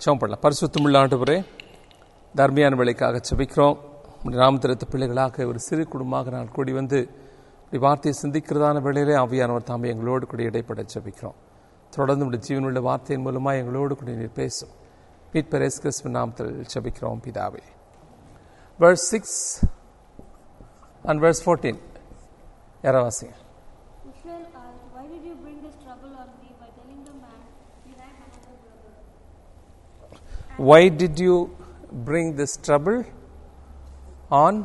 ஜெபம் பண்ணலாம் பரிசுத்தமுள்ள ஆண்டவரே தர்மியான வேலைக்காக செபிக்கிறோம் உம்முடைய நாமத்திருத்த பிள்ளைகளாக ஒரு சிறு குடும்பமாக நான் கூடி வந்து இப்படி வார்த்தையை சிந்திக்கிறதான வேளையிலே ஆவியானவர் தாமே எங்களோடு கூட இடைப்பட ஜெபிக்கிறோம் தொடர்ந்து உடைய ஜீவனுள்ள வார்த்தையின் மூலமாக எங்களோடு கூட நீர் பேசும் மீட்பர் எஸ் கிறிஸ்துவின் நாமத்தில் ஜெபிக்கிறோம் பிதாவே verse 6 and verse 14 யாராவாசிங்க Israel asked, Why did you bring this trouble on me by telling the man, Did I have another brother? why did you bring this trouble on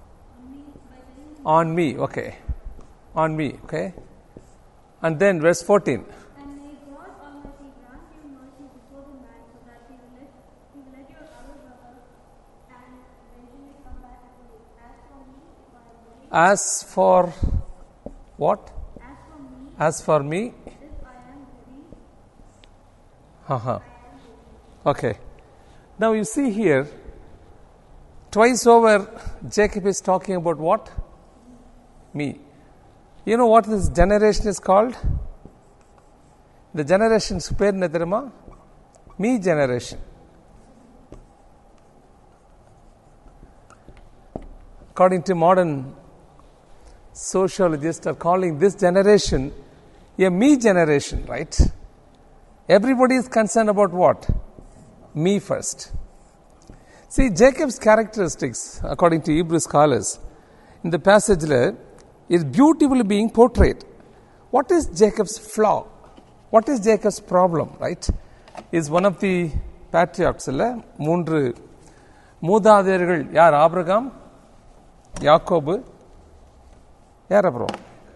on me okay on me okay and then verse 14 And may God Almighty grant you mercy before the man so that he will let, he will let your other brother and eventually come back to you. As for me, if I am ready, as for what as for me, as for me if I am ready, uh-huh. okay now you see here twice over jacob is talking about what me you know what this generation is called the generation's பேர் என்ன தெரியுமா me generation according to modern sociologists are calling this generation a me generation right everybody is concerned about what me first see jacob's characteristics according to hebrew scholars in the passage is beautifully being portrayed what is jacob's flaw what is jacob's problem right is one of the patriarchs இல்ல மூன்று மூதாதையர்கள் யார் Abraham யாக்கோபு யார் அப்புறம்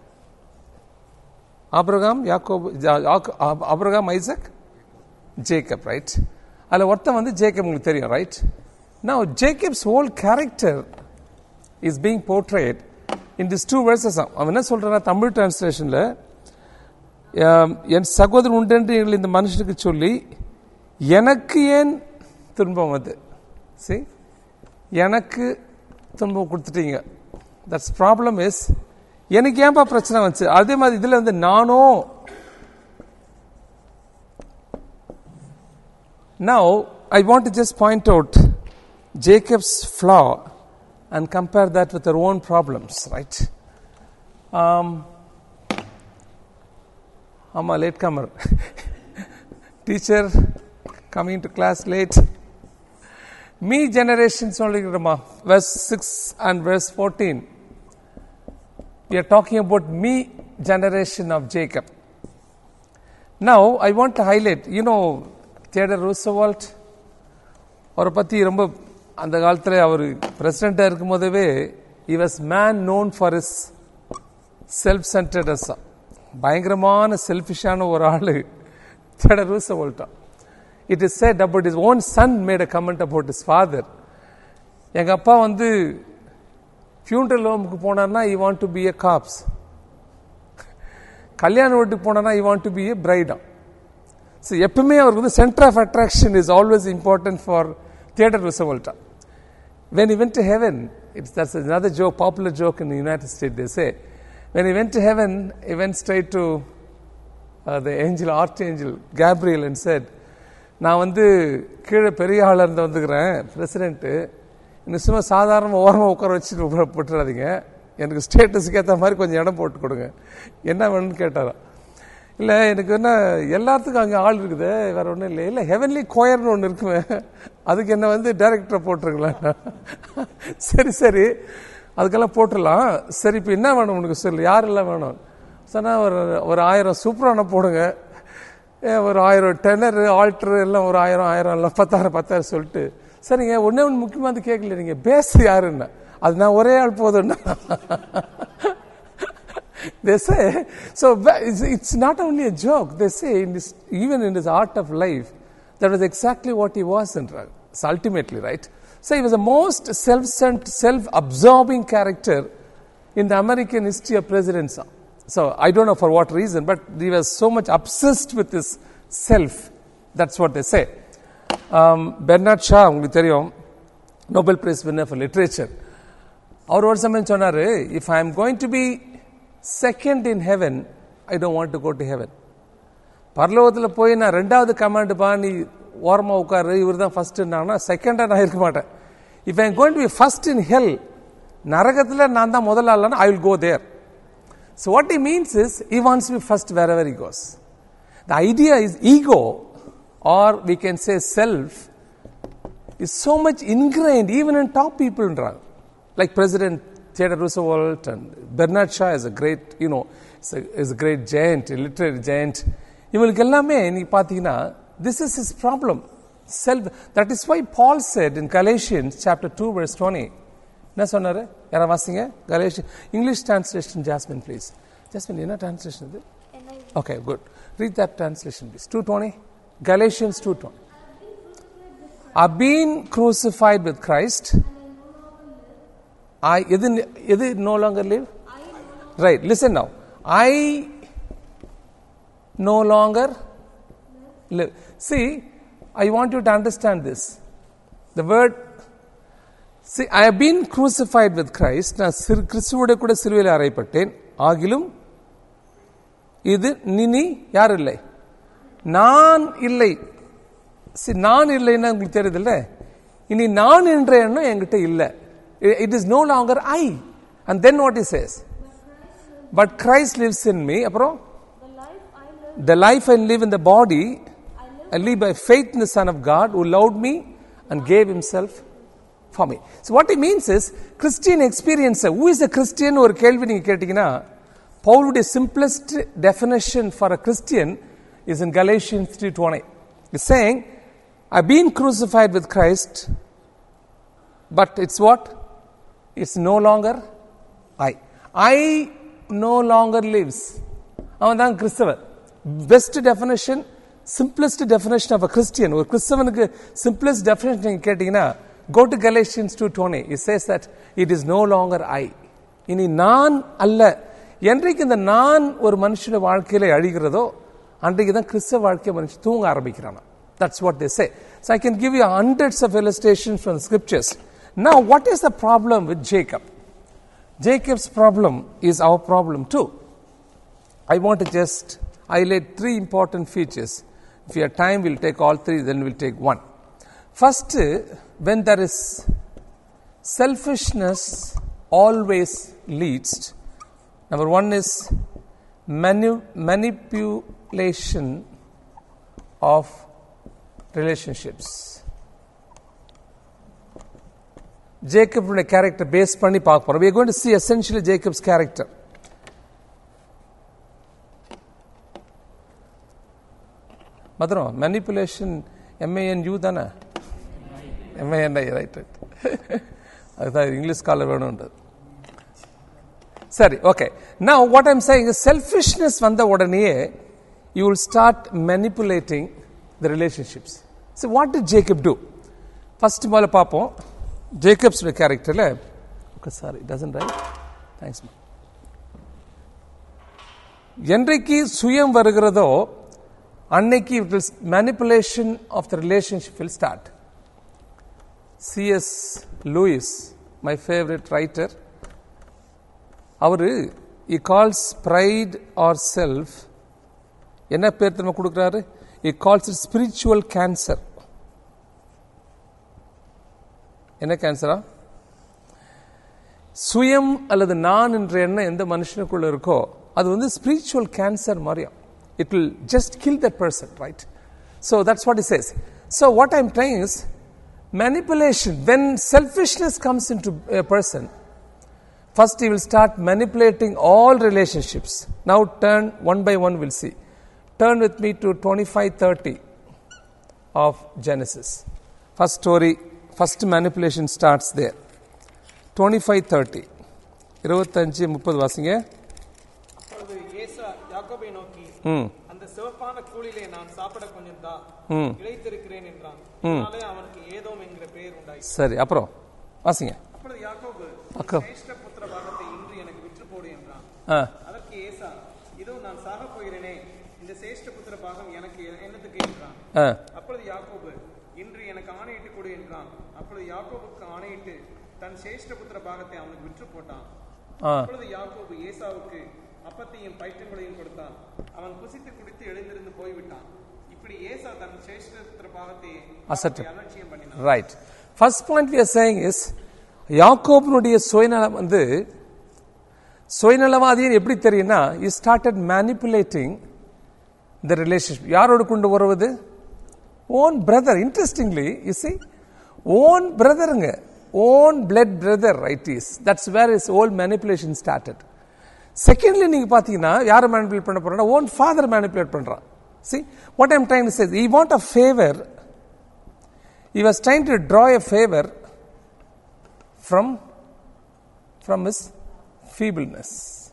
Abraham யாக்கோபு ஜா- யாக்கோ- ஆப்- ஆபிரகாம் ஐசக் ஜேக்கப் ரைட் அதில் ஒருத்தன் வந்து ஜேக்கப் உங்களுக்கு தெரியும் right now Jacob's whole character is being portrayed in this two verses அவன் என்ன சொல்றான்னா தமிழ் டிரான்ஸ்லேஷனில் என் சகோதரன் உண்டென்று எங்கள் இந்த மனுஷனுக்கு சொல்லி எனக்கு ஏன் துன்பம் வந்து see எனக்கு துன்பம் கொடுத்துட்டீங்க தட்ஸ் ப்ராப்ளம் இஸ் எனக்கு ஏன்பா பிரச்சனை வந்துச்சு அதே மாதிரி இதில் வந்து நானும் Now, I want to just point out Jacob's flaw and compare that with our own problems, right? Um, I'm a latecomer. Teacher coming to class late. Me generation சொல்லிக்கிறோமா verse 6 and verse 14 we are talking about me generation of Jacob now I want to highlight you know Theodore Roosevelt அவரை பற்றி ரொம்ப அந்த காலத்தில் அவர் பிரசிடெண்ட்டாக இருக்கும் போதவே he was man known for his self centredness பயங்கரமான செல்ஃபிஷான ஒரு ஆள் தியேடர் ரூசவால்ட்டா it is said about his own son made a comment about his father எங்கள் அப்பா வந்து ஃபியூனரல் ஹோமுக்கு போனார்னா he want to be a corpse கல்யாண வீட்டுக்கு போனார்னா he want to be a பிரைடா ஸோ எப்பவுமே அவருக்கு வந்து centre of attraction is always important for Theodore ரிசவல்ட்டா when he went to heaven, it's, that's another joke, popular joke in the United States, they say. When he went to heaven, he went straight to uh, the angel, archangel Gabriel and said, நான் வந்து கீழே பெரிய ஆளாக இருந்து வந்துக்கிறேன் president இன்னும் சும்மா சாதாரண ஓரமாக உட்கார வச்சுட்டு உட்கார போட்டுறாதீங்க எனக்கு ஸ்டேட்டஸுக்கு ஏற்ற மாதிரி கொஞ்சம் இடம் போட்டு கொடுங்க என்ன வேணும்னு கேட்டாராம் இல்லை எனக்கு என்ன எல்லாத்துக்கும் அங்கே ஆள் இருக்குது வேற ஒன்றும் இல்லை இல்லை ஹெவன்லி கோயர்னு ஒன்று இருக்குமே அதுக்கு என்ன வந்து டைரக்டரை போட்டுருங்களேன் சரி சரி அதுக்கெல்லாம் போட்டுடலாம் சரி இப்போ என்ன வேணும் உனக்கு சொல்லு யாரெல்லாம் வேணும் சொன்னால் ஒரு ஒரு ஆயிரம் சூப்பரான போடுங்க ஏ, ஒரு ஆயிரம் டெனர் ஆல்ட்ரு எல்லாம் ஒரு ஆயிரம் ஆயிரம் எல்லாம் பத்தாயிரம் பத்தாயிரம் சொல்லிட்டு சரிங்க ஒன்றே ஒன்று முக்கியமாக கேட்கல நீங்கள் பேஸ் யாருன்னா அது நான் ஒரே ஆள் போதும்னா they say so ba- it's, it's not only a joke they say in this, even in his art of life that was exactly what he was in ra- so ultimately right so he was the most self-centered self-absorbing character in the american history of presidency so i don't know for what reason but he was so much obsessed with his self that's what they say um, bernard shaw உங்களுக்கு தெரியும் Nobel prize winner for literature அவர் ஒரு சமயம் சொன்னாரு if I am going to be second in heaven I don't want to go to heaven பரலோகத்தில் போய் நான் ரெண்டாவது கமாண்டு பா நீ ஓரமாக உட்காரு இவர் தான் ஃபஸ்ட்டுன்னாங்கன்னா செகண்டாக நான் இருக்க மாட்டேன் if I going to be first in hell நரகத்தில் நான் தான் முதல் ஆள்னா I will go there so what he means is he wants to be first wherever he goes the idea is ego or we can say self is so much ingrained even in top people ன்றாங்க like president theodore roosevelt and bernard shaw is a great you know is a, is a great giant a literary giant இவங்களுக்கு எல்லாமே நீங்க பார்த்தீங்கன்னா this is his problem self that is why paul said in galatians chapter 2 verse 20 என்ன சொன்னாரு யாரா வாசிங்க Galatians English translation Jasmine please Jasmine என்ன translation இது okay good read that translation please two twenty Galatians two twenty are been crucified with Christ. I எது எது no longer live? Right. Listen now. I no longer live. See, I want you to understand this. The word See, I have been crucified with Christ. நான் சிறு கிறிஸ்துவோட கூட சிலுவையில் அறையப்பட்டேன் ஆகிலும் இது நினி யார் இல்லை நான் இல்லை See, நான் இல்லைன்னா உங்களுக்கு தெரியுதுல்ல இனி நான் என்ற எண்ணம் என்கிட்ட இல்லை it is no longer I and then what is says but Christ lives in me அப்புறம் The life I live, the life I live in the body, I live by faith in the Son of God who loved me and gave himself for me. So what he means is Christian experience. Who is a Christian ஒரு கேள்வி நீங்க கேட்டீங்கன்னா பவுலுடைய simplest definition for a Christian is in Galatians 3:20. He's saying, I've been crucified with Christ, but it's what? It's no longer I. I no longer lives. அவன் தான் கிறிஸ்தவர் best definition simplest definition of a Christian ஒரு கிறிஸ்தவனுக்கு simplest definition நீங்க கேட்டீங்கன்னா go to Galatians two twenty it says that it is no longer I இனி நான் அல்ல என்றைக்கு இந்த நான் ஒரு மனுஷன வாழ்க்கையில அழிகிறதோ அன்றைக்கு தான் கிறிஸ்தவ வாழ்க்கை மனுஷன் தூங்க ஆரம்பிக்கிறான் That's what they say. So I can give you hundreds of illustrations from the scriptures. Now, what is the problem with Jacob? Jacob's problem is our problem too. I want to just highlight three important features. If you have time, we'll take all three, then we'll take one. First, when there is selfishness, always leads. Number one is manu- manipulation of relationships. ஜேக்கப்புடைய character base பண்ணி பார்க்க போறோம் we are going to see essentially Jacob's character. மதுரம் manipulation MAN U தானே MANI right right அதுதான் English scholar வேணும்ன்றது சரி okay நான் வாட் ஐம் சேயிங் செல்ஃபிஷ்னஸ் வந்த உடனேயே you will start manipulating the relationships so what do Jacob do first முதல்ல பார்ப்போம் ஜேக்கப்ஸோட கேரக்டரில் okay sorry dozen right thanks என்றைக்கு சுயம் வருகிறதோ அன்னைக்கு it will manipulation of the relationship will start CS Lewis my favourite writer அவரு he calls pride or self என்ன பேர் திரும்ப கொடுக்குறாரு he calls it spiritual cancer என்ன கேன்சரா சுயம் அல்லது நான் என்ற எண்ணம் எந்த மனுஷனுக்குள்ள இருக்கோ அது வந்து ஸ்பிரிச்சுவல் கேன்சர் மாதிரியும் it will just kill that person, right? So that's what he says. So what I'm trying is manipulation. When selfishness comes into a person, first he will start manipulating all relationships. Now turn one by one, we'll see. Turn with me to 2530 of Genesis. First story, first manipulation starts there. 2530. இருபத்தஞ்சு முப்பது வாசிங்க அப்பொழுது ஏசா யாக்கோபை நோக்கி ம் அந்த சிவப்பான கூலிலே நான் சாப்பிட கொஞ்சம் தா ம் இழைத்திருக்கிறேன் என்றான் இதனாலே அவனுக்கு ஏதோம் என்கிற பெயர் உண்டாய் சரி அப்புறம் வாசிங்க அப்பொழுது யாக்கோபு அக்கா. சிரேஷ்ட புத்திர பாகத்தை இன்று எனக்கு விற்று போடு என்றான் ஆ அதற்கு ஏசா இதோ நான் சாக போகிறேனே இந்த சிரேஷ்ட புத்திர பாகம் எனக்கு என்னத்துக்கு என்றான் ஆ அப்பொழுது யாக்கோபு இன்று எனக்கு ஆணையிட்டு கொடு என்றான் அப்பொழுது யாக்கோபுக்கு ஆணையிட்டு தன் சிரேஷ்ட புத்திர பாகத்தை அவனுக்கு விற்று போட்டான் ஆ அப்பொழுது யாக்கோபு ஏசாவுக்கு அப்பத்தையும் பயிற்றங்களையும் கொடுத்தான் அவன் புசித்து குடித்து எழுந்திருந்து போய்விட்டான் இப்படி ஏசா தன் சேஷ்ட பாகத்தை அசட்டு அலட்சியம் பண்ணினான் right first point we are saying is யாக்கோபினுடைய சுயநலம் வந்து சுயநலவாதின்னு எப்படி தெரியும்னா he started manipulating the relationship யாரோடு கொண்டு வருவது own brother interestingly you see own பிரதருங்க own blood brother right is that's where is all manipulation started secondly நீங்க பாத்தீங்கன்னா யாரை மேனிப்புலேட் பண்ண போறா ஓன் ஃபாதர் மேனிப்புலேட் பண்றான் see what i'm trying to say he want a favor he was trying to draw a favor from from his feebleness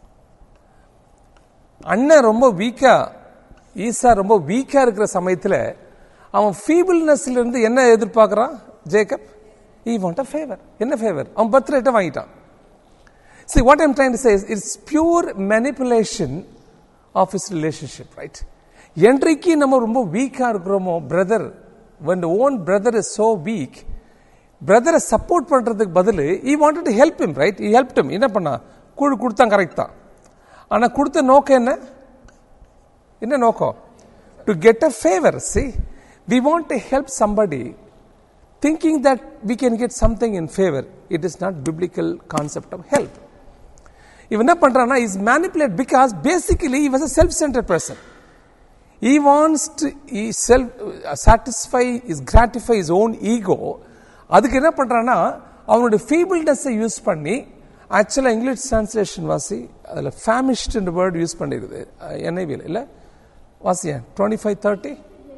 அண்ணன் ரொம்ப வீக்கா ஈசா ரொம்ப வீக்கா இருக்கிற சமயத்துல அவன் ஃபீபிள்னஸ்ல இருந்து என்ன எதிர்பார்க்கறான் Jacob he want a favour என்ன ஃபேவர் அவன் பர்த் ரேட்டை வாங்கிட்டான் See, what I'm trying to say is it's pure manipulation of his relationship, right? என்றைக்கு நம்ம ரொம்ப வீக்கா இருக்கிறோமோ brother when the own brother is so weak பிரதரை சப்போர்ட் பண்றதுக்கு பதில் he wanted to help him right he help him என்ன பண்ணா கூழ் கொடுத்தான் கரெக்ட் தான் ஆனா கொடுத்த நோக்கம் என்ன என்ன நோக்கம் to get a favour see we want to help somebody thinking that we can get something in favor it is not biblical concept of help இவன் என்ன பண்றான்னா is manipulate because basically he was a self centered person he wants to he self uh, satisfy is gratify his own ego அதுக்கு என்ன பண்றான்னா அவனுடைய ஃபீபிள்னஸை use பண்ணி ஆக்சுவலாக English translation வாசி அதில் ஃபேமிஷ்ட் வேர்டு யூஸ் பண்ணிருக்குது என்ஐவியில் இல்லை வாசியா twenty five thirty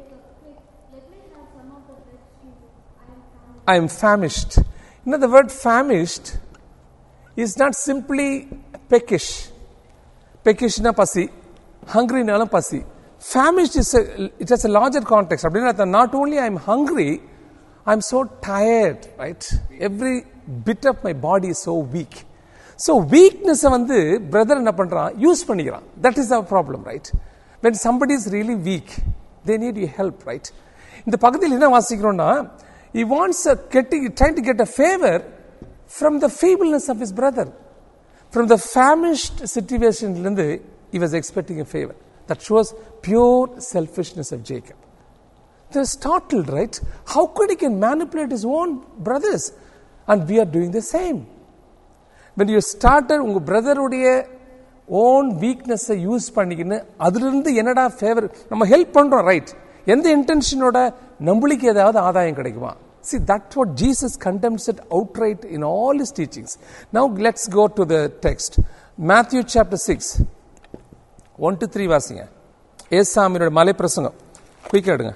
I am famished. You know, the word famished is not simply peckish. Peckish na pasi, hungry nalam pasi. Famished is a, it has a larger context. அப்படின்னா அர்த்தம், not only I am hungry, I am so tired, right? Every bit of my body is so weak. So weakness வந்து brother என்ன பண்றான் use பண்ணிக்கிறான் that is our problem right when somebody is really weak they need your help right இந்த பகுதியில் என்ன வாசிக்கிறோம்னா he wants a getting trying to get a favor from the feebleness of his brother from the famished situation இருந்து he was expecting a favor that shows pure selfishness of jacob they're startled right how could he can manipulate his own brothers and we are doing the same when you started உங்க பிரதருடைய own வீக்னஸை use பண்ணிக்கின்னு அதிலிருந்து என்னடா favour நம்ம help பண்றோம் right எந்த இன்டென்ஷனோட நம்மளுக்கு ஏதாவது ஆதாயம் கிடைக்குமா See, that's what Jesus condemns it outright in all his teachings. Now let's go to the text. Matthew chapter 6. 1 to 3 வாசிங்க ஏசாமியோட மலை பிரசங்கம் குயிக் எடுங்க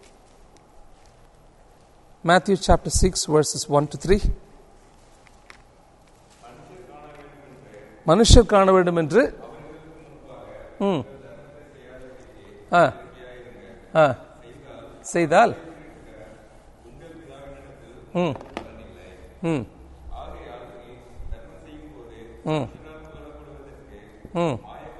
Matthew chapter 6 verses 1 to 3. மனுஷர் காண வேண்டும் என்று ம் ஆ ஆ செய்தால் ம் ம் ம் ம்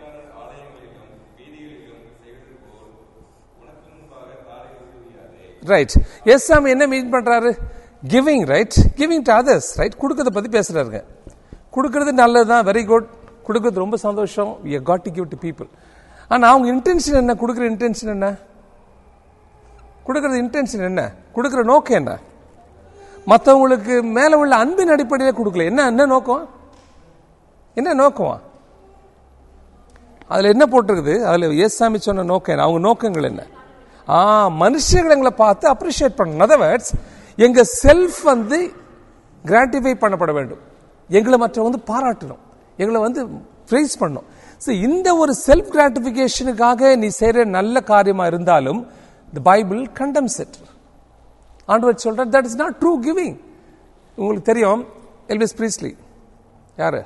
ரைட் எஸ் சாமி என்ன மீன் பண்றாரு giving right giving to others right கொடுக்கறத பத்தி பேசுறாருங்க கொடுக்கறது நல்லது தான் வெரி குட் கொடுக்கறது ரொம்ப சந்தோஷம் we got to give to people ஆனா அவங்க இன்டென்ஷன் என்ன கொடுக்குற இன்டென்ஷன் என்ன கொடுக்கறது இன்டென்ஷன் என்ன கொடுக்குற நோக்கம் என்ன மற்றவங்களுக்கு மேல உள்ள அன்பின் அடிப்படையில் கொடுக்கல என்ன என்ன நோக்கம் என்ன நோக்கம் அதுல என்ன போட்டிருக்குது அதுல ஏசாமி சொன்ன நோக்கம் என்ன அவங்க நோக்கங்கள் என்ன ஆ மனுஷங்களை எங்களை பார்த்து அப்ரிஷியேட் பண்ணணும் அதர்வேர்ட்ஸ் எங்க செல்ஃப் வந்து கிராட்டிஃபை பண்ணப்பட வேண்டும் எங்களை மற்றவங்க வந்து பாராட்டணும் எங்களை வந்து ப்ரைஸ் பண்ணணும் ஸோ இந்த ஒரு செல்ஃப் கிராட்டிஃபிகேஷனுக்காக நீ செய்கிற நல்ல காரியமா இருந்தாலும் த பைபிள் கண்டம்ஸ் இட் ஆண்டவர் சொல்றார் that is not true giving உங்களுக்கு தெரியும் எல்விஸ் பிரீஸ்லி யாரு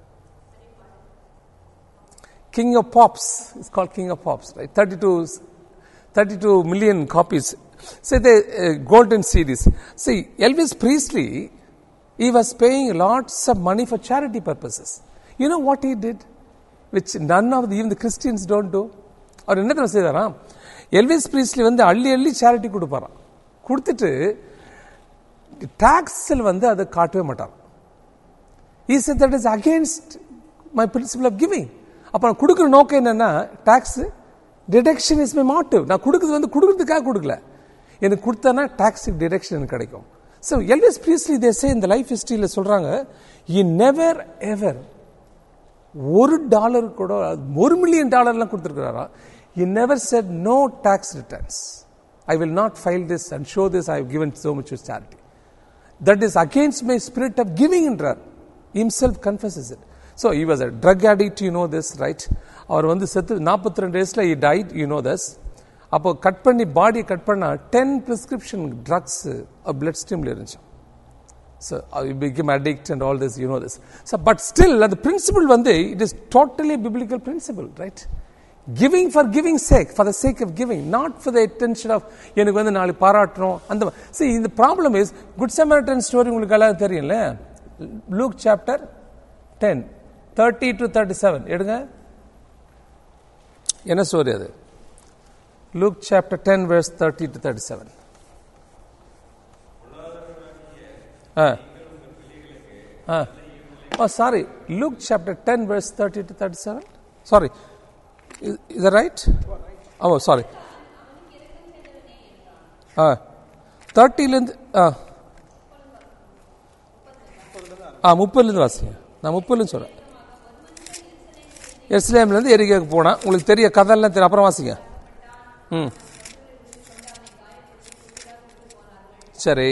king of pops is call king of pops right thirty two thirty two million copies so the golden series see Elvis Presley he was paying lots of money for charity purposes. You know what he did? Which none of the, even the Christians don't do. அவர் என்ன தெரியும் செய்தாரா Elvis priestly வந்து அள்ளி அள்ளி charity கொடுப்பாராம் கொடுத்துட்டு டாக்ஸில் வந்து அதை காட்டவே மாட்டார் he said that is against my principle of giving அப்ப கொடுக்குற நோக்கம் என்னன்னா tax deduction is my motive நான் கொடுக்குறது வந்து கொடுக்கறதுக்காக கொடுக்கல எனக்கு கொடுத்தனா டாக்ஸிக் டிடக்ஷன் எனக்கு கிடைக்கும் ஸோ எல்விஸ் ப்ரீஸ்லி தேசே இந்த லைஃப் ஹிஸ்டரியில் சொல்கிறாங்க இ நெவர் எவர் ஒரு டாலர் கூட ஒரு மில்லியன் டாலர்லாம் கொடுத்துருக்கிறாரா he never said no tax returns I will not file this and show this I given so much charity that is against my spirit of giving என்றார் himself confesses it so he was a drug addict you know this right அவர் வந்து செத்து நாற்பத்தி ரெண்டு வயசில் he died you know this அப்போ cut பண்ணி பாடியை கட் பண்ணால் டென் ப்ரிஸ்கிரிப்ஷன் ட்ரக்ஸ் பிளட் ஸ்ட்ரீமில் இருந்துச்சு So uh, you become addict and all this, you know this. So, but still, uh, the principle one day, it is totally a biblical principle, right? Giving for giving sake, for the sake of giving, not for the attention of, எனக்கு வந்து நாளைக்கு பாராட்டணும் அந்த see இந்த problem is good Samaritan story உங்களுக்கு எல்லாம் தெரியும்ல Luke chapter ten thirty to thirty seven எடுங்க என்ன ஸ்டோரி அது Luke chapter ten verse thirty to thirty seven Ah. Ah. Oh, sorry. Luke chapter 10, verse 30 to 37. Sorry. Is, is that right? Oh, sorry. Ah. 30 லேருந்து ஆ ஆ முப்பதுலேருந்து வாசிங்க நான் முப்பதுலேருந்து சொல்கிறேன் எஸ்லேம்லேருந்து எரிகாவுக்கு போனேன் உங்களுக்கு தெரிய கதையெல்லாம் தெரியும் அப்புறம் வாசிங்க ம் சரி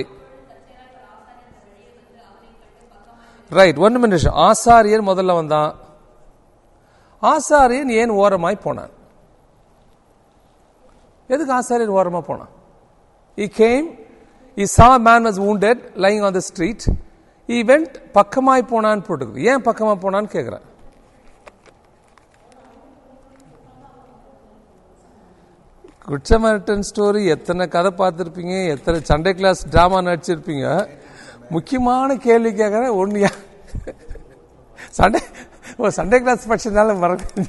ரைட் ஒன்று நிமிஷம் ஆசாரியர் முதல்ல வந்தான் ஆசாரியன் ஏன் ஓரமாய் போனான் எதுக்கு ஆசாரியர் ஓரமா போனான் he came he saw a man was wounded lying on the street he went பக்கமாய் போனான்னு போட்டுருக்கு ஏன் பக்கமா போனான்னு கேட்குறேன் குட் சமரிட்டன் ஸ்டோரி எத்தனை கதை பார்த்துருப்பீங்க எத்தனை சண்டே கிளாஸ் ட்ராமா நடிச்சிருப்பீங்க முக்கியமான கேள்வி கேட்குறேன் ஒன்றியா சண்டே ஓ சண்டே கிளாஸ் படிச்சதுனால மறக்க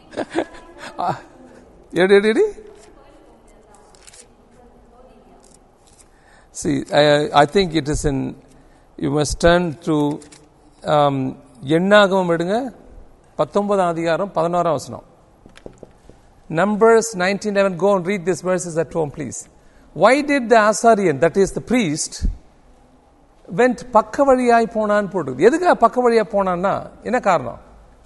எடி எடி எடி See, I, I think it is in, you must turn to um, எண்ணாகமம் எடுங்க பத்தொன்பதாம் அதிகாரம் பதினோராம் வசனம் Numbers 1911, go and read these verses at home, please. Why did the Asarian, that is the priest, went பக்க வழியாய் போனான்னு போட்டு எதுக்காக பக்க வழியா போனான்னா என்ன காரணம்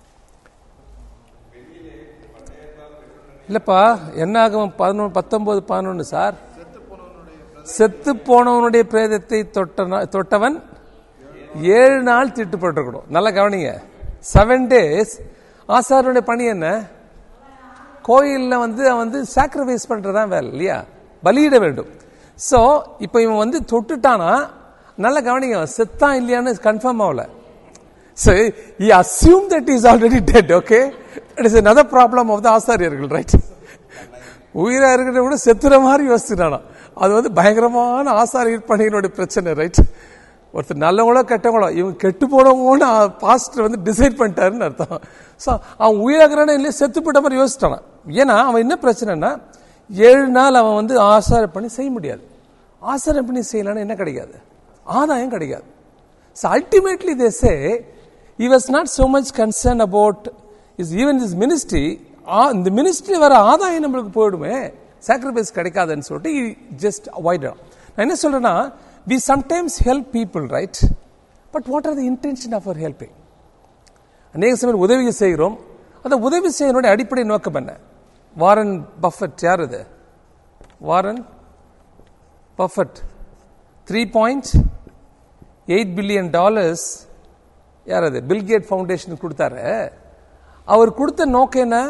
இல்லப்பா என்ன ஆகும் பதினொன்று பத்தொன்பது பதினொன்று சார் செத்து போனவனுடைய பிரேதத்தை தொட்ட தொட்டவன் ஏழு நாள் திட்டுப்பட்டிருக்கணும் நல்லா கவனிங்க செவன் டேஸ் ஆசாரனுடைய பணி என்ன கோயிலில் வந்து அவன் வந்து சாக்ரிஃபைஸ் பண்ணுறதான் வேலை இல்லையா பலியிட வேண்டும் ஸோ இப்போ இவன் வந்து தொட்டுட்டானா நல்லா கவனிங்க அவன் செத்தான் இல்லையான்னு கன்ஃபார்ம் ஆகல so I assume that is already dead okay it is another problem of the ஆசாரியர்கள் ரைட் உயிரா இருக்கிறத விட செத்துற மாதிரி யோசிச்சுட்டானா அது வந்து பயங்கரமான ஆசாரியர் பணியினுடைய பிரச்சனை ரைட் ஒருத்தர் நல்லவங்களோ கெட்டவங்களோ இவங்க கெட்டு போனவங்கன்னு பாஸ்டர் வந்து டிசைட் பண்ணிட்டாருன்னு அர்த்தம் ஸோ அவன் உயிராகிறானே இல்லையா செத்து போட்ட மாதிரி யோசிச்சிட்டான் ஏன்னா அவன் என்ன பிரச்சனைனா ஏழு நாள் அவன் வந்து ஆசார பண்ணி செய்ய முடியாது ஆசார பண்ணி செய்யலான்னு என்ன கிடைக்காது ஆதாயம் கிடைக்காது so ultimately they say he was not so much concerned about his even his ministry இந்த மினிஸ்ட்ரி வர ஆதாயம் நம்மளுக்கு போயிடுமே சாக்ரிஃபைஸ் கிடைக்காதுன்னு சொல்லிட்டு ஜஸ்ட் அவாய்ட் நான் என்ன சொல்றேன்னா we sometimes help people right but what are the intention of our helping அநேக சமயம் உதவி செய்கிறோம் அந்த உதவி செய்யறோட அடிப்படை நோக்கம் என்ன வாரன் பஃபட் யார் இது Warren Buffett three point eight billion dollars யார் அது பில்கேட் ஃபவுண்டேஷன் கொடுத்தாரு அவர் கொடுத்த நோக்கம் என்ன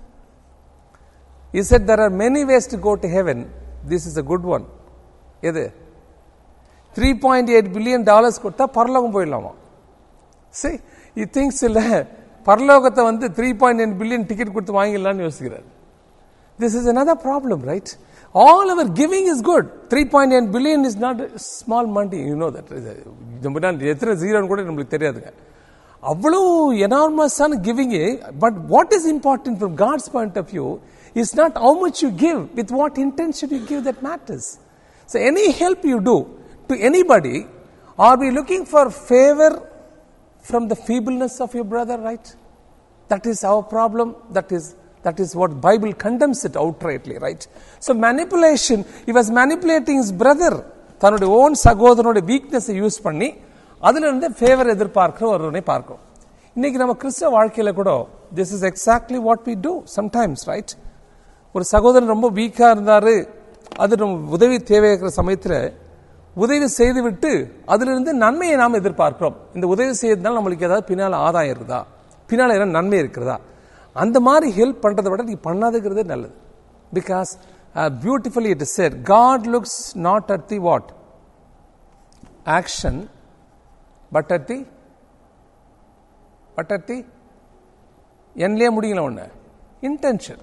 He said there are many ways to go to heaven. This is a good one. எது three point eight billion dollars கொடுத்தா பரலோகம் போயிடலாமா சரி இ திங்ஸ் இல்லை பரலோகத்தை வந்து three point eight billion ticket கொடுத்து வாங்கிடலாம்னு யோசிக்கிறார் this is another problem right all our giving is good three point eight billion is not small money you know that நம்ம எத்தனை ஜீரோன்னு கூட நம்மளுக்கு தெரியாதுங்க அவ்வளோ எனார்மஸான கிவிங்கே but what is important from God's point of view is not how much you give, with what intention you give that matters. So, any help you do to anybody, are we looking for favor from the feebleness of your brother, right? That is our problem. That is That is what Bible condemns it outrightly, right? So manipulation, he was manipulating his brother. தன்னுடைய own சகோதரனுடைய வீக்னஸை use பண்ணி அதுல இருந்து favour எதிர்பார்க்கிற ஒருவனை பார்க்கிறோம் இன்னைக்கு நம்ம கிறிஸ்தவ வாழ்க்கையில கூட this is exactly what we do sometimes right ஒரு சகோதரன் ரொம்ப வீக்கா இருந்தாரு அது நம்ம உதவி தேவை இருக்கிற சமயத்துல உதவி செய்துவிட்டு அதிலிருந்து நன்மையை நாம் எதிர்பார்க்கிறோம் இந்த உதவி செய்யறதுனால நம்மளுக்கு ஏதாவது பின்னால ஆதாயம் இருக்குதா பின்னால ஏதாவது நன்மை இருக்கிறதா அந்த மாதிரி ஹெல்ப் பண்றதை விட நீ பண்ணாதுங்கிறதே நல்லது because beautifully it is said God looks not at the what action but at the but at the என்லயே முடியல ஒண்ணு இன்டென்ஷன்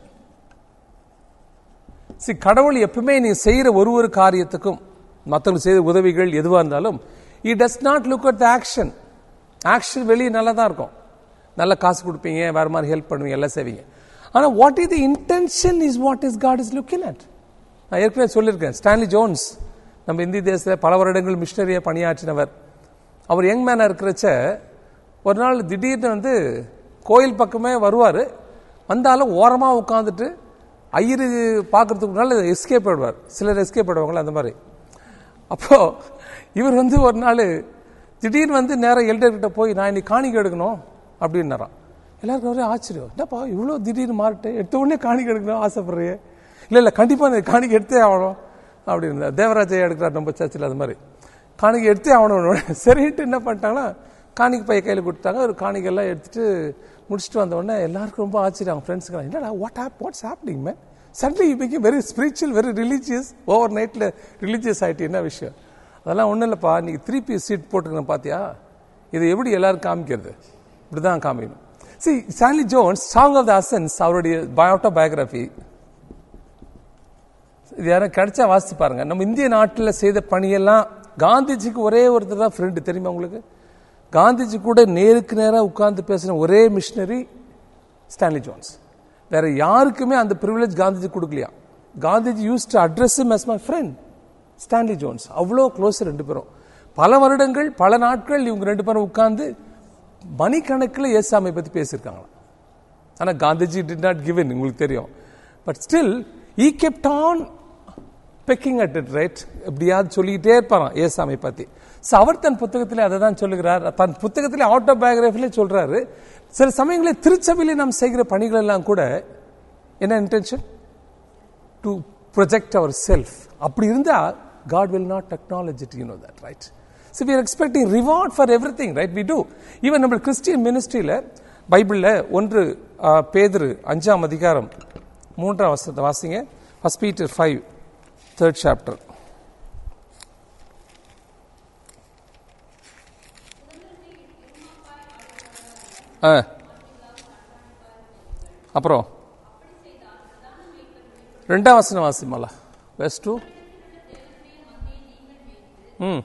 சி கடவுள் எப்பவுமே நீ செய்யற ஒரு ஒரு காரியத்துக்கும் மற்றவங்களுக்கு செய்த உதவிகள் எதுவாக இருந்தாலும் he does not look at the action action வெளியே நல்லா தான் இருக்கும் நல்ல காசு கொடுப்பீங்க வேற மாதிரி ஹெல்ப் பண்ணுவீங்க எல்லாம் செய்வீங்க ஆனால் what is the intention is what is God is looking at நான் ஏற்கனவே சொல்லியிருக்கேன் ஸ்டான்லி ஜோன்ஸ் நம்ம இந்திய தேசத்தில் பல வருடங்கள் மிஷினரியாக பணியாற்றினவர் அவர் யங் மேனாக இருக்கிறச்ச ஒரு நாள் திடீர்னு வந்து கோயில் பக்கமே வருவார் வந்தாலும் ஓரமாக உட்காந்துட்டு ஐயரு பார்க்கறதுக்கு முன்னால் எஸ்கேப் ஆயிடுவார் சிலர் எஸ்கேப் ஆயிடுவாங்களே அந்த மாதிரி அப்போ இவர் வந்து ஒரு நாள் திடீர்னு வந்து நேரம் எல்டர் கிட்ட போய் நான் இன்னைக்கு காணிக்கை எடுக்கணும் அப்படின்னாராம் எல்லாருக்கும் ஒரே ஆச்சரியம் என்னப்பா இவ்வளோ திடீர்னு மாறிட்டு எடுத்த உடனே காணிக்கை எடுக்கணும் ஆசைப்படுறியே இல்லை இல்லை கண்டிப்பாக நான் காணிக்கை எடுத்தே ஆகணும் அப்படின்னு தேவராஜையா எடுக்கிறார் நம்ம சர்ச்சில் அது மாதிரி காணிக்கை எடுத்தே ஆகணும் சரின்ட்டு என்ன பண்ணிட்டாங்கன்னா காணிக்கை பைய கையில் கொடுத்தாங்க ஒரு காணிக்கையெல்லாம் எடுத்துட்டு முடிச்சுட்டு வந்த உடனே எல்லாருக்கும் ரொம்ப ஆச்சரியம் ஃப்ரெண்ட்ஸுக்கு என்னடா what hap what's happening man suddenly you become very spiritual very religious over நைட்டில் ரிலீஜியஸ் ஆகிட்டு என்ன விஷயம் அதெல்லாம் ஒன்றும் இல்லைப்பா நீங்க த்ரீ பீஸ் சீட் போட்டுருக்கேன் பார்த்தியா இதை எப்படி எல்லாரும் காமிக்கிறது இப்படி தான் காமிக்கணும் see Stanley Jones song of the ascents அவருடைய பயோட்டோ பயோகிராஃபி இது யாரும் கிடைச்சா வாசித்து பாருங்க நம்ம இந்திய நாட்டில் செய்த பணியெல்லாம் காந்திஜிக்கு ஒரே ஒருத்தர் தான் ஃப்ரெண்டு தெரியுமா உங்களுக்கு காந்திஜி கூட நேருக்கு நேராக உட்கார்ந்து பேசின ஒரே மிஷினரி ஸ்டான்லி ஜோன்ஸ் வேற யாருக்குமே அந்த ப்ரிவிலேஜ் காந்திஜி கொடுக்கலையா Gandhiji use to address as my friend Stanley Jones அவ்வளோ க்ளோஸ் ரெண்டு பேரும் பல வருடங்கள் பல நாட்கள் இவங்க ரெண்டு பேரும் உட்கார்ந்து மணிக்கணக்கில் ஏசாமை பற்றி பேசியிருக்காங்களாம் ஆனால் காந்திஜி டிட் நாட் கிவன் உங்களுக்கு தெரியும் but still he kept on pecking at it right எப்படியாவது சொல்லிக்கிட்டே இருப்பாராம் ஏசாமி பத்தி So, அவர் தன் புத்தகத்திலே அதை தான் சொல்லுகிறார் தன் புத்தகத்திலே ஆட்டோ பயோகிராஃபிலே சொல்றாரு சில சமயங்களில் திருச்சபையிலே நாம் செய்கிற பணிகள் எல்லாம் கூட என்ன intention to project our self அப்படி இருந்தா God will not technology it you know that right so we are expecting reward for everything right we do even நம்ம கிறிஸ்டியன் மினிஸ்ட்ரியில் பைபிளில் ஒன்று ஆ, பேதுரு அஞ்சாம் அதிகாரம் மூன்றாம் வசனத்தை வாசிங்க first Peter five third chapter ஆ அப்புறம் ரெண்டாம் வசனம் வாசிமாலா வெஸ்ட் டூ ம்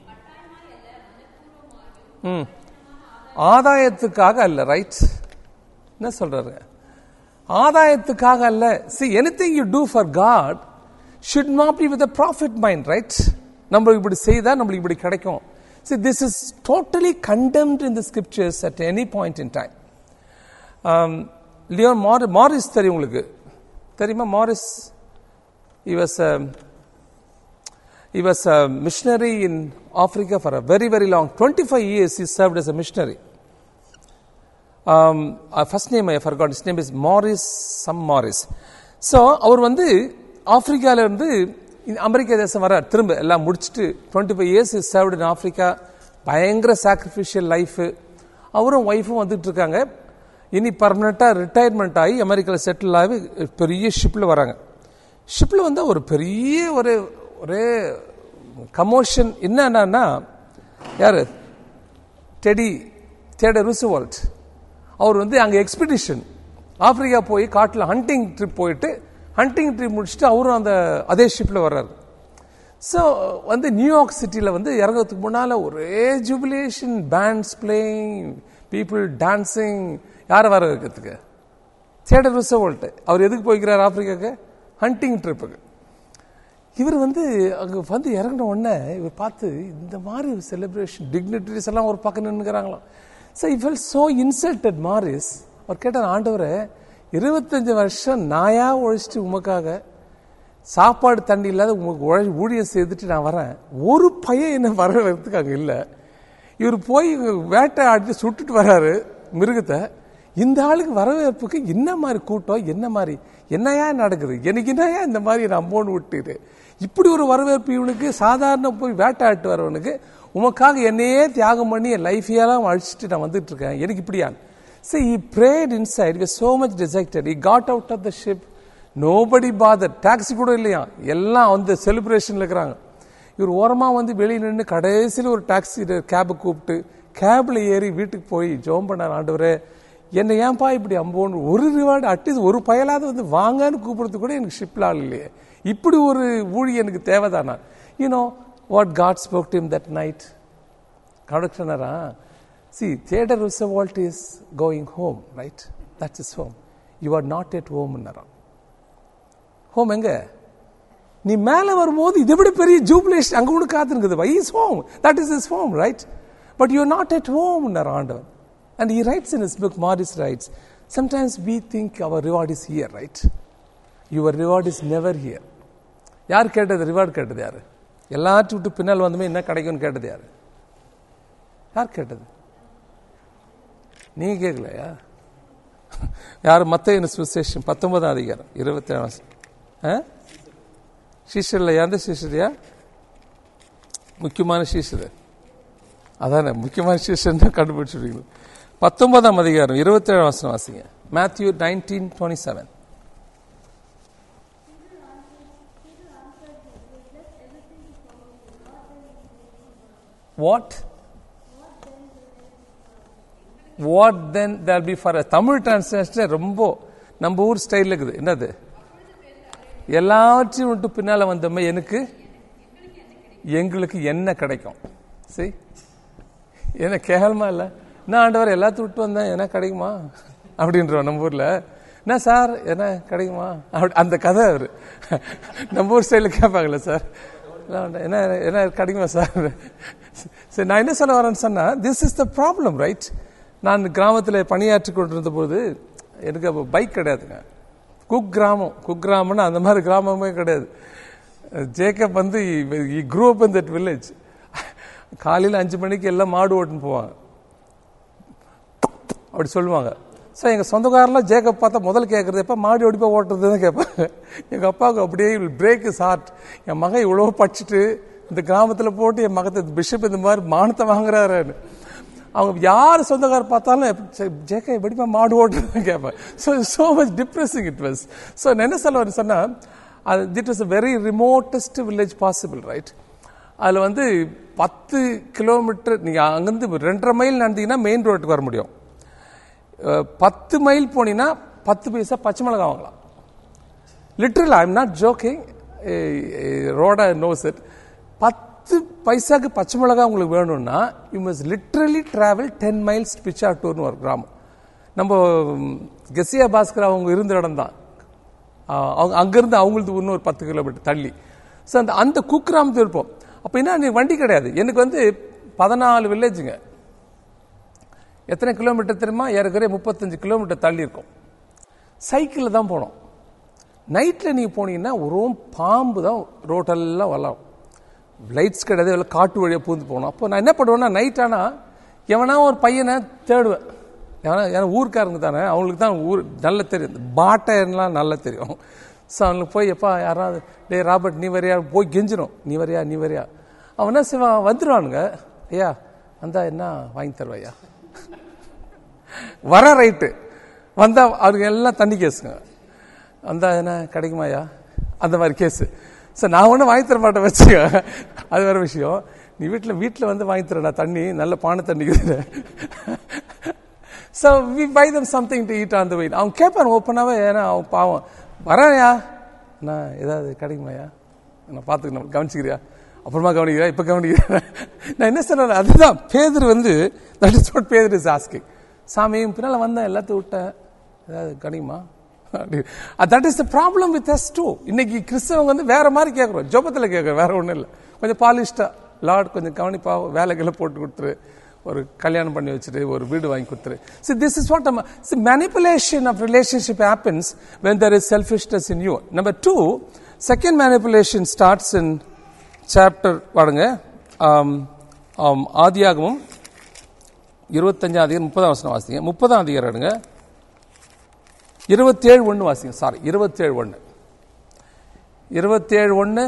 ம் ஆதாயத்துக்காக அல்ல ரைட் என்ன சொல்றாரு ஆதாயத்துக்காக அல்ல see anything you do for God should not be with profit mind right நம்மளுக்கு இப்படி செய்தா நம்மளுக்கு இப்படி கிடைக்கும் see this is totally condemned in the scriptures at any point in time Leon Mari Morris தெரியும் உங்களுக்கு தெரியுமா Morris he was a, he was a missionary in Africa for a very, very long, 25 years he served as a missionary. Um, uh, first name I forgot, his name is Morris, some Morris. So, அவர் வந்து ஆப்பிரிக்கால இருந்து இந்த அமெரிக்க தேசம் வர திரும்ப எல்லாம் முடிச்சுட்டு twenty five years is served in Africa பயங்கர சாக்ரிஃபிஷியல் லைஃப் அவரும் ஒய்ஃபும் வந்துட்டு இருக்காங்க இனி பர்மனெண்ட்டாக ரிட்டையர்மெண்ட் ஆகி அமெரிக்காவில் செட்டில் ஆகி பெரிய ஷிப்பில் வராங்க ஷிப்பில் வந்து ஒரு பெரிய ஒரு ஒரே கமோஷன் என்னன்னா யாரு டெடி தேட ரூசுவால்ட் அவர் வந்து அங்கே எக்ஸ்பிடிஷன் ஆப்பிரிக்கா போய் காட்டில் ஹண்டிங் ட்ரிப் போயிட்டு ஹண்டிங் ட்ரிப் முடிச்சுட்டு அவரும் அந்த அதே ஷிப்பில் வர்றாரு ஸோ வந்து நியூயார்க் சிட்டியில் வந்து இறங்கிறதுக்கு முன்னால் ஒரே jubilation bands playing people dancing யாரை வர வைக்கிறதுக்கு தேடர் ருசவோல்ட் அவர் எதுக்கு போய்க்கிறார் ஆப்பிரிக்காக்கு ஹண்டிங் ட்ரிப்புக்கு இவர் வந்து அங்கே வந்து இறங்கின உடனே இவர் பார்த்து இந்த மாதிரி ஒரு செலிப்ரேஷன் டிக்னிட்டரிஸ் எல்லாம் ஒரு பக்கம் நின்றுக்கிறாங்களாம் so he fell so insulted Morris அவர் கேட்டார் ஆண்டவரை இருபத்தஞ்சு வருஷம் நாயா உழைச்சிட்டு உமக்காக சாப்பாடு தண்ணி இல்லாத உங்களுக்கு உழை ஊழியம் செய்துட்டு நான் வரேன் ஒரு பையன் என்ன வரவேற்கிறதுக்கு அங்கே இல்லை இவர் போய் வேட்டை ஆடி சுட்டுட்டு வர்றாரு மிருகத்தை இந்த ஆளுக்கு வரவேற்புக்கு என்ன மாதிரி கூட்டம் என்ன மாதிரி என்னையா நடக்குது எனக்கு என்னையா இந்த மாதிரி நான் அம்போன்னு விட்டுரு இப்படி ஒரு வரவேற்பு இவனுக்கு சாதாரண போய் வேட்டையாட்டு வரவனுக்கு உமக்காக என்னையே தியாகம் பண்ணி என் லைஃபையெல்லாம் அழிச்சிட்டு நான் வந்துட்டு இருக்கேன் எனக்கு இப்படியான் See, he prayed inside. He was so much dejected. He got out of the ship. Nobody bothered. Taxi கூட இல்லையா எல்லாம் வந்து செலிப்ரேஷன்ல இருக்கிறாங்க இவர் ஓரமா வந்து வெளியே நின்று கடைசியில் ஒரு டாக்ஸி கேபை கூப்பிட்டு கேப்ல ஏறி வீட்டுக்கு போய் ஜோம் பண்ணார் ஆண்டவரே என்னை ஏன்பா இப்படி அம்போன்னு ஒரு ரிவார்டு அட்லீஸ்ட் ஒரு பயலாவது வந்து வாங்கன்னு கூப்பிடுறது கூட எனக்கு ஷிப்ல ஆள் இல்லையே இப்படி ஒரு ஊழி எனக்கு தேவைதானா you know what God spoke to that night கனெக்ஷனரா சி தேடர் resolved is going home right that's is home you are not yet ஹோம்னாராம் ஹோம் எங்க நீ மேலே வரும்போது இதை விட பெரிய ஜூப்லேஷன் அங்கே கூட காத்துருக்குது is home that is is home right but you not yet home ஆண்டவர் and he writes in his book Morris writes sometimes we think our reward is here right your reward is never here யார் கேட்டது reward கேட்டது யாரு எல்லாத்தையும் விட்டு பின்னால் வந்துமே என்ன கிடைக்கும்னு கேட்டது யாரு யார் கேட்டது நீங்க கேட்கலையா யார் மத்த சுசேஷன் பத்தொன்பதாம் அதிகாரம் இருபத்தி ஏழாம் சீஷர்ல எந்த சீஷரியா முக்கியமான சீஷர் அதானே முக்கியமான சீஷர் தான் கண்டுபிடிச்சிருக்கீங்க பத்தொன்பதாம் அதிகாரம் இருபத்தி ஏழாம் வசனம் வாசிங்க Matthew nineteen twenty seven what what then there be for Tamil translation ரொம்ப நம்ம ஊர் ஸ்டைலில் இருக்குது என்னது எல்லாவற்றையும் விட்டு பின்னால வந்தோமே எனக்கு எங்களுக்கு என்ன கிடைக்கும் சரி என்ன கேவலமா இல்லை நான் ஆண்டவர் எல்லாத்தையும் விட்டு வந்தேன் என்ன கிடைக்குமா அப்படின்றோம் நம்ம ஊர்ல என்ன சார் என்ன கிடைக்குமா அப்படி அந்த கதை அவர் நம்ம ஊர் ஸ்டைலில் கேட்பாங்களே சார் என்ன என்ன கிடைக்குமா சார் சரி நான் என்ன சொல்ல வரேன்னு சொன்னா this is the problem right நான் கிராமத்தில் பணியாற்றி கொண்டிருந்த போது எனக்கு அப்போ பைக் கிடையாதுங்க குக் கிராமம் குக் கிராமம்னா அந்த மாதிரி கிராமமே கிடையாது ஜேக்கப் வந்து grew up in that village காலையில் அஞ்சு மணிக்கு எல்லாம் மாடு ஓட்டுன்னு போவாங்க அப்படி சொல்லுவாங்க ஸோ எங்கள் சொந்தக்காரெல்லாம் ஜேக்கப் பார்த்தா முதல் கேட்குறது எப்போ மாடு ஓடி போய் ஓட்டுறது தான் கேட்பாங்க எங்கள் அப்பாவுக்கு அப்படியே பிரேக் இஸ் ஹார்ட் என் மகன் இவ்வளோ படிச்சுட்டு இந்த கிராமத்தில் போட்டு என் மகத்தை பிஷப் இந்த மாதிரி மானத்தை வாங்குறாருன்னு அவங்க யார் சொந்தக்காரர் பார்த்தாலும் ஜேக்க எப்படிப்பா மாடு ஓட்டுறதுன்னு கேட்பேன் so so much depressing it was so நான் என்ன சொல்ல வரேன் சொன்னால் அது that is a very remotest village possible right அதில் வந்து பத்து கிலோமீட்டர் நீங்கள் அங்கேருந்து ரெண்டரை மைல் நடந்தீங்கன்னா மெயின் ரோட்டுக்கு வர முடியும் பத்து மைல் போனீங்கன்னா பத்து பைசா பச்சை மிளகா வாங்கலாம் literal I am not joking Lord knows it பத்து பைசாக்கு பச்சை மிளகா உங்களுக்கு வேணும்னா you must literally travel ten miles பிச்சாட்டூர்னு ஒரு கிராமம் நம்ம கெசியா பாஸ்கர் அவங்க இருந்த இடம் தான் அவங்க அங்கேருந்து அவங்களுக்கு இன்னும் பத்து கிலோமீட்டர் தள்ளி ஸோ அந்த அந்த குக்கிராமத்தில் இருப்போம் அப்போ என்ன நீ வண்டி கிடையாது எனக்கு வந்து பதினாலு வில்லேஜுங்க எத்தனை கிலோமீட்டர் தெரியுமா ஏறக்குறைய முப்பத்தஞ்சு கிலோமீட்டர் தள்ளி இருக்கும் சைக்கிளில் தான் போனோம் நைட்டில் நீங்கள் போனீங்கன்னா ஒரு பாம்பு தான் ரோட்டெல்லாம் வரலாம் லைட்ஸ் கிடையாது எல்லாம் காட்டு வழியாக பூந்து போகணும் அப்போ நான் என்ன பண்ணுவேன்னா நைட் ஆனால் எவனா ஒரு பையனை தேடுவேன் ஏன்னா ஏன்னா ஊருக்காரங்க தானே அவங்களுக்கு தான் ஊர் நல்லா தெரியும் பாட்டைலாம் நல்லா தெரியும் ஸோ அவனுக்கு போய் எப்பா யாராவது டே ராபர்ட் நீ வரியா போய் கெஞ்சிரும் நீ வரியா நீ வரியா அவன் என்ன செய்வான் வந்துடுவானுங்க ஐயா வந்தா என்ன வாங்கி தருவாயா வர ரைட்டு வந்தா அவருக்கு எல்லாம் தண்ணி கேஸுங்க வந்தா என்ன கிடைக்குமாயா அந்த மாதிரி கேஸு சார் நான் ஒன்றும் வாங்கி தர மாட்டேன் வச்சுக்க அது வேற விஷயம் நீ வீட்டில் வீட்டில் வந்து வாங்கி தரடா தண்ணி நல்ல பானை தண்ணிக்குது so we buy them something to eat on the வெயில் அவன் கேட்பான் ஓப்பனாகவே ஏன்னா அவன் பாவம் வரையா நான் ஏதாவது கிடைக்குமாயா நான் பார்த்துக்கணும் கவனிச்சுக்கிறியா அப்புறமா கவனிக்கிறா இப்போ கவனிக்கிறேன் நான் என்ன சொல்றேன் அதுதான் பேதர் வந்து that is what Peter is asking சாமி பின்னால் வந்தேன் எல்லாத்தையும் விட்டேன் ஏதாவது கிடைக்குமா that is the problem with us too இன்னைக்கு கிறிஸ்தவங்க வந்து வேற மாதிரி கேட்குறோம் ஜோபத்தில் கேட்குறோம் வேற ஒன்றும் இல்லை கொஞ்சம் பாலிஷ்டா லார்ட் கொஞ்சம் கவனிப்பா வேலைகளை போட்டு கொடுத்துரு ஒரு கல்யாணம் பண்ணி வச்சுட்டு ஒரு வீடு வாங்கி கொடுத்துரு see this is what see manipulation of relationship happens when there is selfishness in you number two second manipulation starts in chapter பாருங்க ஆம், ஆம், ஆதியாகமம் இருபத்தஞ்சாம் அதிகாரம் முப்பதாம் வசனம் வாசிங்க முப்பதாம் அதிகாரம் எடுங்க இருபத்தேழு ஒன்று வாசிங்க சாரி இருபத்தேழு ஒன்று இருபத்தேழு ஒன்று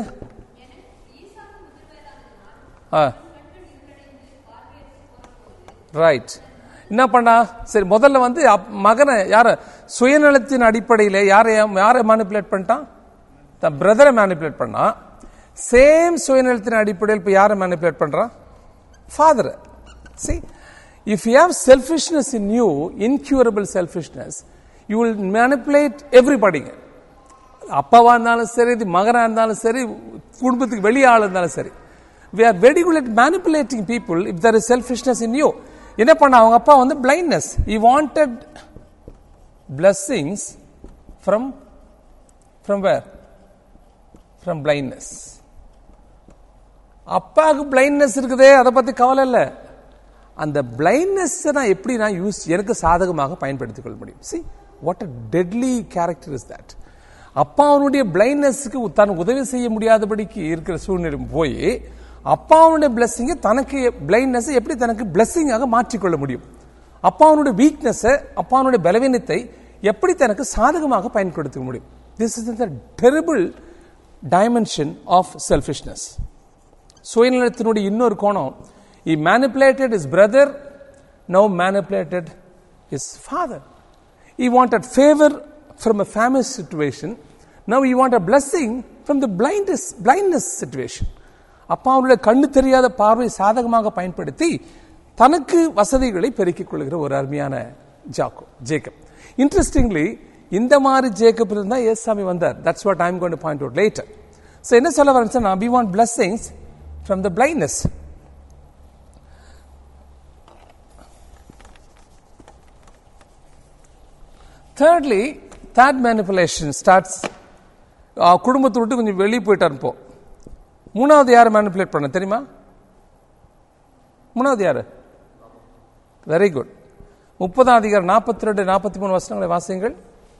ஆ ரைட் என்ன பண்ணா சரி முதல்ல வந்து அப்- மகனை யார சுயநலத்தின் அடிப்படையில் யாரை யாரை மேனிப்புலேட் பண்ணிட்டான் தன் பிரதரை மேனிப்புலேட் பண்ணா சேம் சுயநலத்தின் அடிப்படையில் இப்போ யாரை மேனிப்புலேட் பண்றான் father see if you have selfishness in you incurable selfishness you will manipulate everybody அப்பாவா இருந்தாலும் சரி இது மகனா இருந்தாலும் சரி குடும்பத்துக்கு வெளியே ஆள் இருந்தாலும் சரி we are very good at manipulating people if there is selfishness in you என்ன பண்ண அவங்க அப்பா வந்து blindness he wanted blessings from from where from blindness அப்பாவுக்கு பிளைண்ட்னஸ் இருக்குதே அதை பத்தி கவலை இல்லை அந்த பிளைண்ட்னஸ் நான் எப்படி நான் யூஸ் எனக்கு சாதகமாக பயன்படுத்திக் கொள்ள முடியும் see what a deadly character is that அப்பாவுடைய பிளைண்ட்னஸ்க்கு தான் உதவி செய்ய முடியாதபடிக்கு இருக்கிற சூழ்நிலை போய் அப்பாவுடைய பிளஸ்ஸிங்கை தனக்கு பிளைண்ட்னஸ் எப்படி தனக்கு பிளஸ்ஸிங்காக மாற்றிக்கொள்ள முடியும் அப்பாவுடைய வீக்னஸை அப்பாவுடைய பலவீனத்தை எப்படி தனக்கு சாதகமாக பயன்படுத்த முடியும் this is the terrible dimension of selfishness சுயநலத்தினுடைய இன்னொரு கோணம் he manipulated his brother now manipulated his father he wanted favor from a famous situation now he wanted a blessing from the blindness blindness situation அப்பா அவருடைய கண்ணு தெரியாத பார்வை சாதகமாக பயன்படுத்தி தனக்கு வசதிகளை பெருக்கிக் கொள்கிற ஒரு அருமையான ஜாக்கோ ஜேக்கப் இன்ட்ரெஸ்டிங்லி இந்த மாதிரி ஜேக்கப் இருந்தா ஏசாமி வந்தார் that's what I'm going point out later so என்ன சொல்ல வரேன் we want blessings from the blindness. Thirdly, third manipulation starts ஆ, குடும்பத்தை விட்டு கொஞ்சம் வெளியே போயிட்டார் இப்போ மூணாவது யாரை மேனிப்புலேட் பண்ண தெரியுமா மூணாவது யாரு வெரி குட் முப்பதாம் அதிகாரம் நாற்பத்தி ரெண்டு நாற்பத்தி மூணு வருஷங்களை வாசியுங்கள்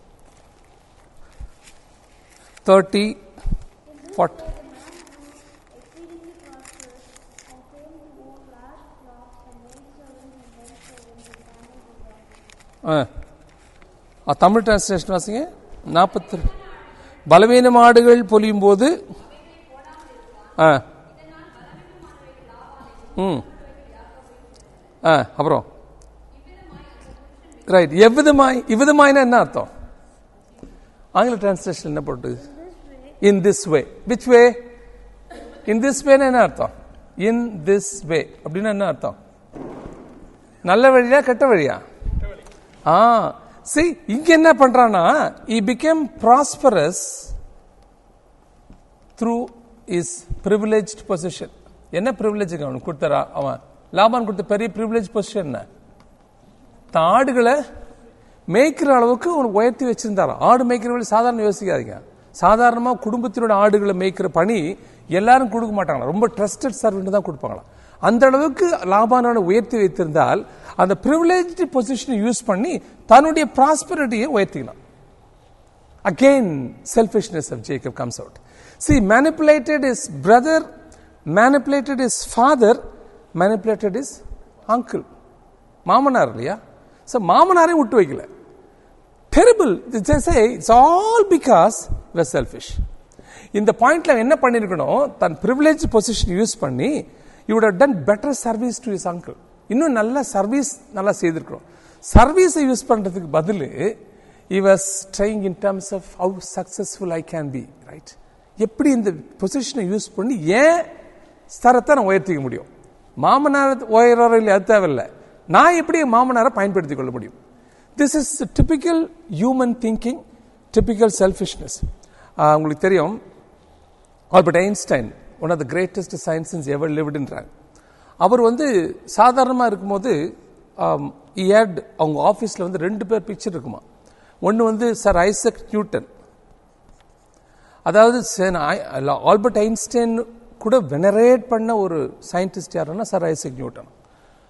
thirty forty exceedingly prosperous, and came to own large flocks and maidservants and menservants and camels and donkeys. ஆ தமிழ் டிரான்ஸ்லேஷன் வாசிங்க நாற்பத்தி பலவீன மாடுகள் பொலியும் போது ஆ ம் ஆ அப்புறம் ரைட் எவ்விதமாய் இவ்விதமாய்னா என்ன அர்த்தம் ஆங்கில டிரான்ஸ்லேஷன் என்ன போட்டு in this way which way in this வேனா என்ன அர்த்தம் இன் திஸ் வே அப்படின்னா என்ன அர்த்தம் நல்ல வழியா கெட்ட வழியா ஆ see இங்க என்ன பண்றானா he became prosperous through his privileged position என்ன privilege அவனுக்கு கொடுத்தரா அவன் லாபான் கொடுத்த பெரிய privileged position என்ன தான் ஆடுகளை மேய்க்கிற அளவுக்கு அவனுக்கு உயர்த்தி வச்சிருந்தாராம் ஆடு மேய்க்கிறவங்க சாதாரண யோசிக்காதீங்க சாதாரணமா குடும்பத்தினோட ஆடுகளை மேய்க்கிற பணி எல்லாரும் கொடுக்க மாட்டாங்களா ரொம்ப ட்ரஸ்டட் சர்வெண்ட் தான் கொடுப்பாங்களாம் அந்த அளவுக்கு லாபானோட உயர்த்தி வைத்திருந்தால் அந்த ப்ரிவிலேஜ் பொசிஷனை யூஸ் பண்ணி தன்னுடைய ப்ராஸ்பரிட்டியை உயர்த்திக்கலாம் again selfishness of jacob comes out see manipulated his brother manipulated his father manipulated his uncle மாமனார் இல்லையா ஸோ மாமனாரையும் விட்டு வைக்கல terrible they say it's all because we're selfish இந்த பாயிண்ட்ல என்ன பண்ணிருக்கணும் தன் privileged பொசிஷன் யூஸ் பண்ணி you would have done better service to his uncle இன்னும் நல்ல சர்வீஸ் நல்லா செய்திருக்கிறோம் சர்வீஸை யூஸ் பண்றதுக்கு பதில் he was trying in terms of how successful I can be right எப்படி இந்த பொசிஷனை யூஸ் பண்ணி ஏன் ஸ்தரத்தை நான் உயர்த்திக்க முடியும் மாமனார் உயர்றோம் இல்லை அது தேவையில்லை நான் எப்படி என் மாமனாரை பயன்படுத்திக் கொள்ள முடியும் this is typical human thinking typical selfishness உங்களுக்கு தெரியும் Albert Einstein one of the greatest science ever லிவ்டுன்றாங்க அவர் வந்து சாதாரணமாக இருக்கும்போது ஏட் அவங்க ஆஃபீஸில் வந்து ரெண்டு பேர் பிக்சர் இருக்குமா ஒன்று வந்து சார் ஐசக் நியூட்டன் அதாவது ஆல்பர்ட் ஐன்ஸ்டைன் கூட வெனரேட் பண்ண ஒரு சயின்டிஸ்ட் யாருன்னா சார் ஐசக் நியூட்டன்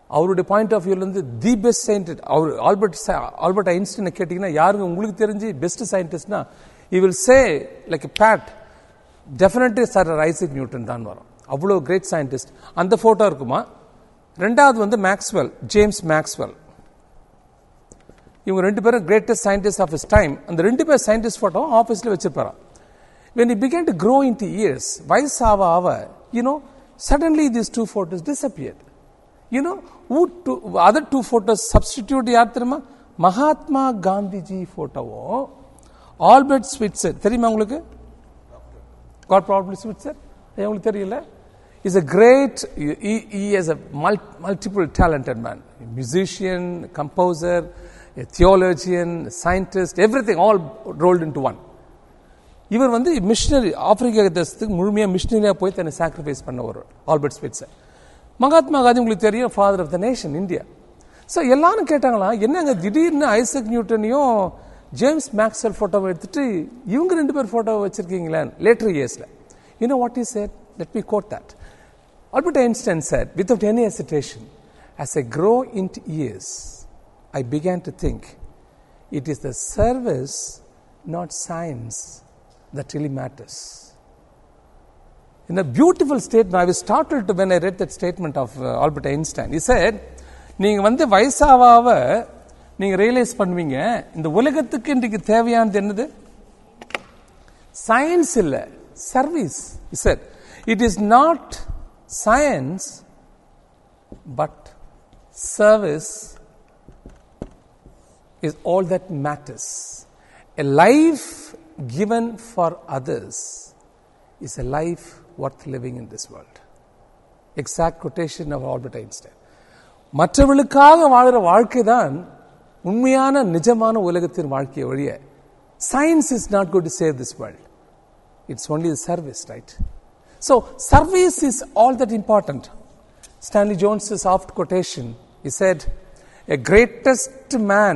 அவருடைய பாயிண்ட் ஆஃப் வியூலேருந்து தி பெஸ்ட் சயின்டிஸ்ட் அவர் ஆல்பர்ட் ஆல்பர்ட் ஐன்ஸ்டைனை கேட்டிங்கன்னா யாருங்க உங்களுக்கு தெரிஞ்சு பெஸ்ட் சயின்டிஸ்ட்னா யூ வில் சே லைக் பேட் டெஃபினெட்லி சார் ஐசக் நியூட்டன் தான் வரும் அவ்வளோ கிரேட் சயின்டிஸ்ட் அந்த ஃபோட்டோ இருக்குமா ரெண்டாவது வந்து மேக்ஸ்வெல் ஜேம்ஸ் மேக்ஸ்வெல் இவங்க ரெண்டு பேரும் greatest scientist of is time அந்த ரெண்டு பேர் சயின்டிஸ்ட் ஃபோட்டோ ஆஃபீஸில் வச்சிருப்பாராம் when he began to grow into years, வயசு ஆவ ஆவ, you know, suddenly these two photos disappeared. You know, who two, other two photos substitute யார் தெரியுமா மகாத்மா காந்திஜி போட்டோவும் ஆல்பர்ட் ஸ்விட்சர் தெரியுமா உங்களுக்கு காட் ப்ராப்ளி ஸ்விட்சர் உங்களுக்கு தெரியல is a great he, he is a mul- multiple talented man musician composer a theologian scientist everything all rolled into one இவர் வந்து machinery ஆப்பிரிக்க தேசத்துக்கு முழுமையாக மிஷினரியாக போய் தன்னை சாக்ரிஃபைஸ் பண்ண ஒரு ஆல்பர்ட் ஸ்பிட்ஸர் மகாத்மா காந்தி உங்களுக்கு தெரியும் father of the nation India so எல்லாரும் கேட்டாங்களா என்னங்க திடீர்னு ஐசக் நியூட்டனையும் ஜேம்ஸ் மேக்ஸ்வெல் ஃபோட்டோவை எடுத்துட்டு இவங்க ரெண்டு பேர் ஃபோட்டோவை வச்சிருக்கீங்களே லேட்டர் இயர்ஸில் you know what is said let me quote that Albert Einstein said, without any hesitation, as I grow into years, I began to think it is the service, not science, that really matters. In a beautiful statement, I was startled when I read that statement of uh, Albert Einstein. He said, நீங்க வந்து வயசாவாவ நீங்க realise பண்ணுவீங்க இந்த உலகத்துக்கு இன்றைக்கு தேவையானது என்னது science இல்ல service sir it is not science but service is all that matters. A life given for others is a life worth living in this world. Exact quotation of Albert Einstein. மற்றவர்களுக்காக வாழ்கிற வாழ்க்கை தான் உண்மையான நிஜமான உலகத்தின் வாழ்க்கையை ஒழிய science is not got to save this world it's only service right so service is all that important Stanley Jones oft quotation is said a greatest man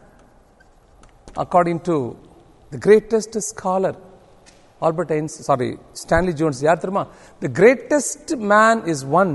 according to the greatest scholar albert einstein sorry stanley jones யார் தெரியுமா the greatest man is one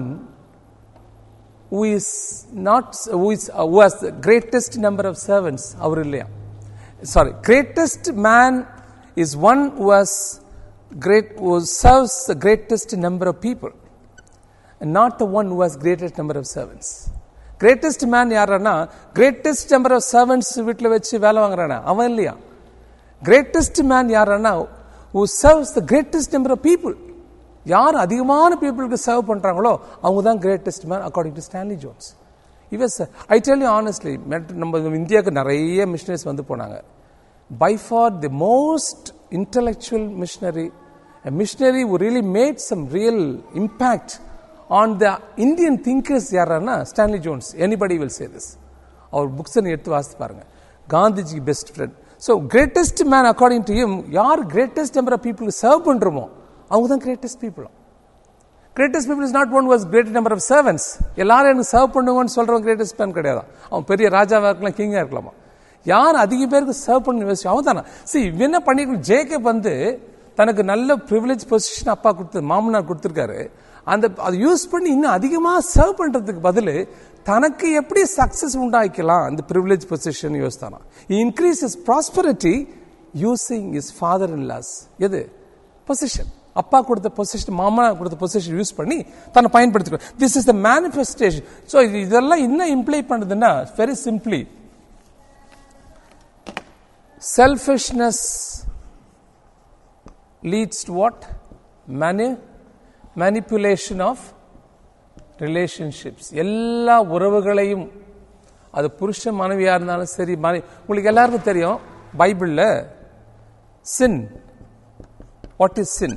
who is not who is uh, who has the greatest number of servants அவர் இல்லையா sorry greatest man is one who has great who serves the greatest number of people and not the one who has greatest number of servants greatest man யாரன்னா greatest number of servants வீட்டில் வச்சு வேலை வாங்குறானா அவன் இல்லையா greatest man யாரன்னா who serves the greatest number of people யார் அதிகமான பீப்புளுக்கு சர்வ் பண்ணுறாங்களோ அவங்க தான் greatest man according to Stanley Jones இவஸ் ஐ டெல் யூ ஆனஸ்ட்லி நம்ம இந்தியாவுக்கு நிறைய மிஷினரிஸ் வந்து போனாங்க by far the most intellectual missionary missionary really made some real impact on the Indian thinkers யாரானா Stanley Jones anybody will say this அவர் books எடுத்து வாசித்து பாருங்க Gandhiji best friend so greatest man according to him யார் greatest number of பீப்புளுக்கு serve பண்ணுறோமோ அவங்க தான் கிரேட்டஸ்ட் பீப்புளும் greatest people is not one was great number of servants எல்லாரும் எனக்கு சர்வ் பண்ணுங்கன்னு சொல்றவன் கிரேட்டஸ்ட் மேன் கிடையாது அவன் பெரிய ராஜாவாக இருக்கலாம் கிங்காக இருக்கலாமா யார் அதிக பேருக்கு சர்வ் பண்ண யோசிச்சு அவன் தானே சி என்ன பண்ணிருக்கணும் ஜேக்கப் வந்து தனக்கு நல்ல ப்ரிவிலேஜ் பொசிஷன் அப்பா கொடுத்து மாமனார் கொடுத்துருக்காரு அந்த அதை யூஸ் பண்ணி இன்னும் அதிகமாக சர்வ் பண்ணுறதுக்கு பதில் தனக்கு எப்படி சக்ஸஸ் உண்டாக்கலாம் அந்த ப்ரிவிலேஜ் பொசிஷன் யோசித்தானா increase is prosperity using is father in law's எது பொசிஷன் அப்பா கொடுத்த பொசிஷன் மாமா கொடுத்த பொசிஷன் யூஸ் பண்ணி தன்னை பயன்படுத்திக்கணும் this is the manifestation so இதெல்லாம் என்ன இம்ப்ளை பண்ணுதுன்னா very simply selfishness leads to what manu manipulation of relationships எல்லா உறவுகளையும் அது புருஷ மனைவியாக இருந்தாலும் சரி மனை உங்களுக்கு எல்லாருக்கும் தெரியும் பைபிளில் sin what is sin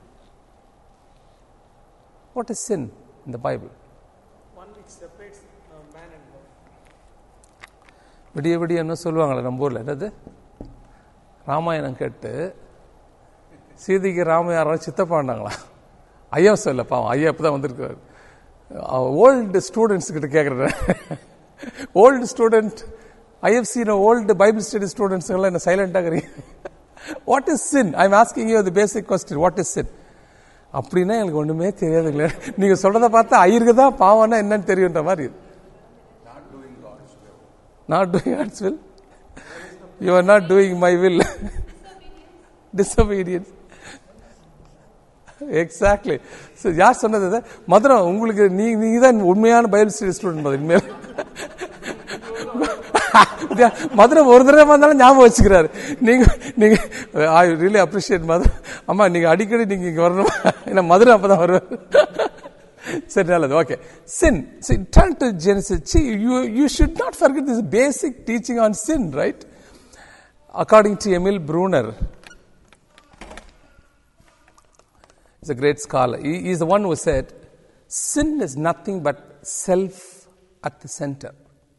what is sin இந்த Bible One which separates uh, man and woman. விடிய விடிய என்ன சொல்லுவாங்களே நம்ம ஊரில் என்னது ராமாயணம் கேட்டு சீதைக்கு ராம யாராவது சித்தப்பாண்டாங்களா ஐயா சொல்ல பாவம் ஐயா இப்போ தான் வந்திருக்காரு ஓல்டு ஸ்டூடெண்ட்ஸ் கிட்ட கேட்குறேன் old student IFC old Bible study students எல்லாம் என்ன சைலண்டாகிறீங்க what is sin I am asking you the basic question what is sin அப்படின்னா எனக்கு ஒன்றுமே தெரியாதுங்களே நீங்கள் சொல்கிறத பார்த்தா ஐயருக்கு தான் பாவம்னா என்னன்னு தெரியுன்ற மாதிரி Not doing God's will. You are not doing my will. Disobedience. Exactly so யார் சொன்னது அது? மதுரம் உங்களுக்கு நீ நீங்க தான் உண்மையான பைபிள் ஸ்டடி ஸ்டூடெண்ட் அது இனிமேல் மதுரம் ஒரு தடவை வந்தாலும் ஞாபகம் வச்சுக்கிறாரு நீங்க நீங்க ஐ ரியலி அப்ரிஷியேட் மதுரம் அம்மா நீங்க அடிக்கடி நீங்க இங்க வரணும் ஏன்னா மதுரை அப்பதான் வருவார் சரி நல்லது okay sin turn to genesis see you you should not forget this basic teaching on sin right according to emil brunner He's a great scholar. He is the one who said, sin is nothing but self at the center.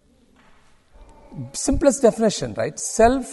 Simplest definition, right? Self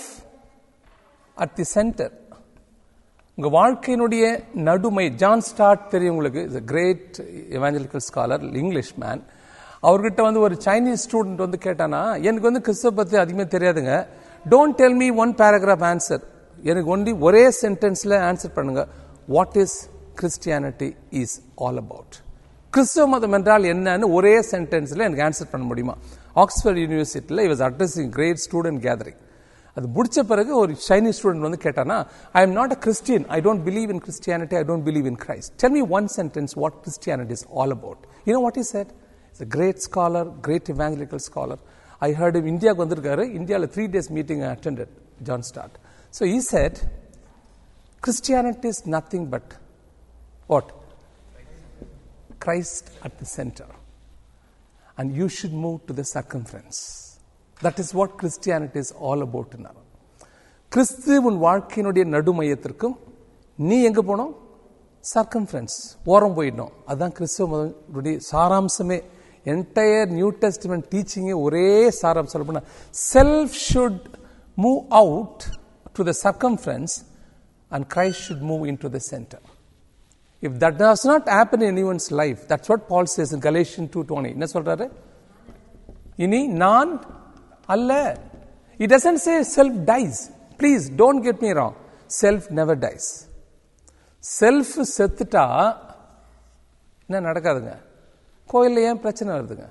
at the center. உங்க வாழ்க்கையினுடைய நடுமை John Stott தெரியும் உங்களுக்கு is a great evangelical scholar English man அவர்கிட்ட வந்து ஒரு Chinese student வந்து கேட்டானா எனக்கு வந்து கிறிஸ்துவ பத்தி அதிகமாக தெரியாதுங்க don't tell me one paragraph answer எனக்கு ஒன்லி ஒரே சென்டென்ஸ்ல ஆன்சர் பண்ணுங்க what is Christianity is all about கிறிஸ்துவ மதம் என்றால் என்னன்னு ஒரே சென்டென்ஸ்ல எனக்கு ஆன்சர் பண்ண முடியுமா ஆக்ஸ்போர்ட் யூனிவர்சிட்டியில் he was addressing great student gathering அது முடிச்ச பிறகு ஒரு சைனீஸ் ஸ்டூடெண்ட் வந்து கேட்டானா I am not a Christian I don't believe in Christianity I don't believe in Christ tell me one sentence what Christianity is all about you know what is said it's a great scholar great evangelical scholar I heard இந்தியாவுக்கு வந்திருக்காரு இந்தியாவில் three days meeting attended John Stott so he said Christianity is nothing but what? Christ at the center. And you should move to the circumference. That is what Christianity is all about now. கிறிஸ்து உன் வாழ்க்கையினுடைய நடுமையத்திற்கும் நீ எங்க போனோம் circumference ஓரம் போயிடணும் அதுதான் கிறிஸ்துவ மதனுடைய சாராம்சமே என்டையர் நியூ டெஸ்ட்மெண்ட் டீச்சிங்கே ஒரே சாரம் சொல்ல போனா self should move out to the circumference and Christ should move in to the centre If that does not happen in anyone's life, that's what Paul says in Galatians 2.20. என்ன சொல்றாரு இனி நான் அல்ல It doesn't say self dies. Please don't get me wrong. Self never dies. Self செத்துட்டா என்ன நடக்காதுங்க கோயில்ல ஏன் பிரச்சனை வருதுங்க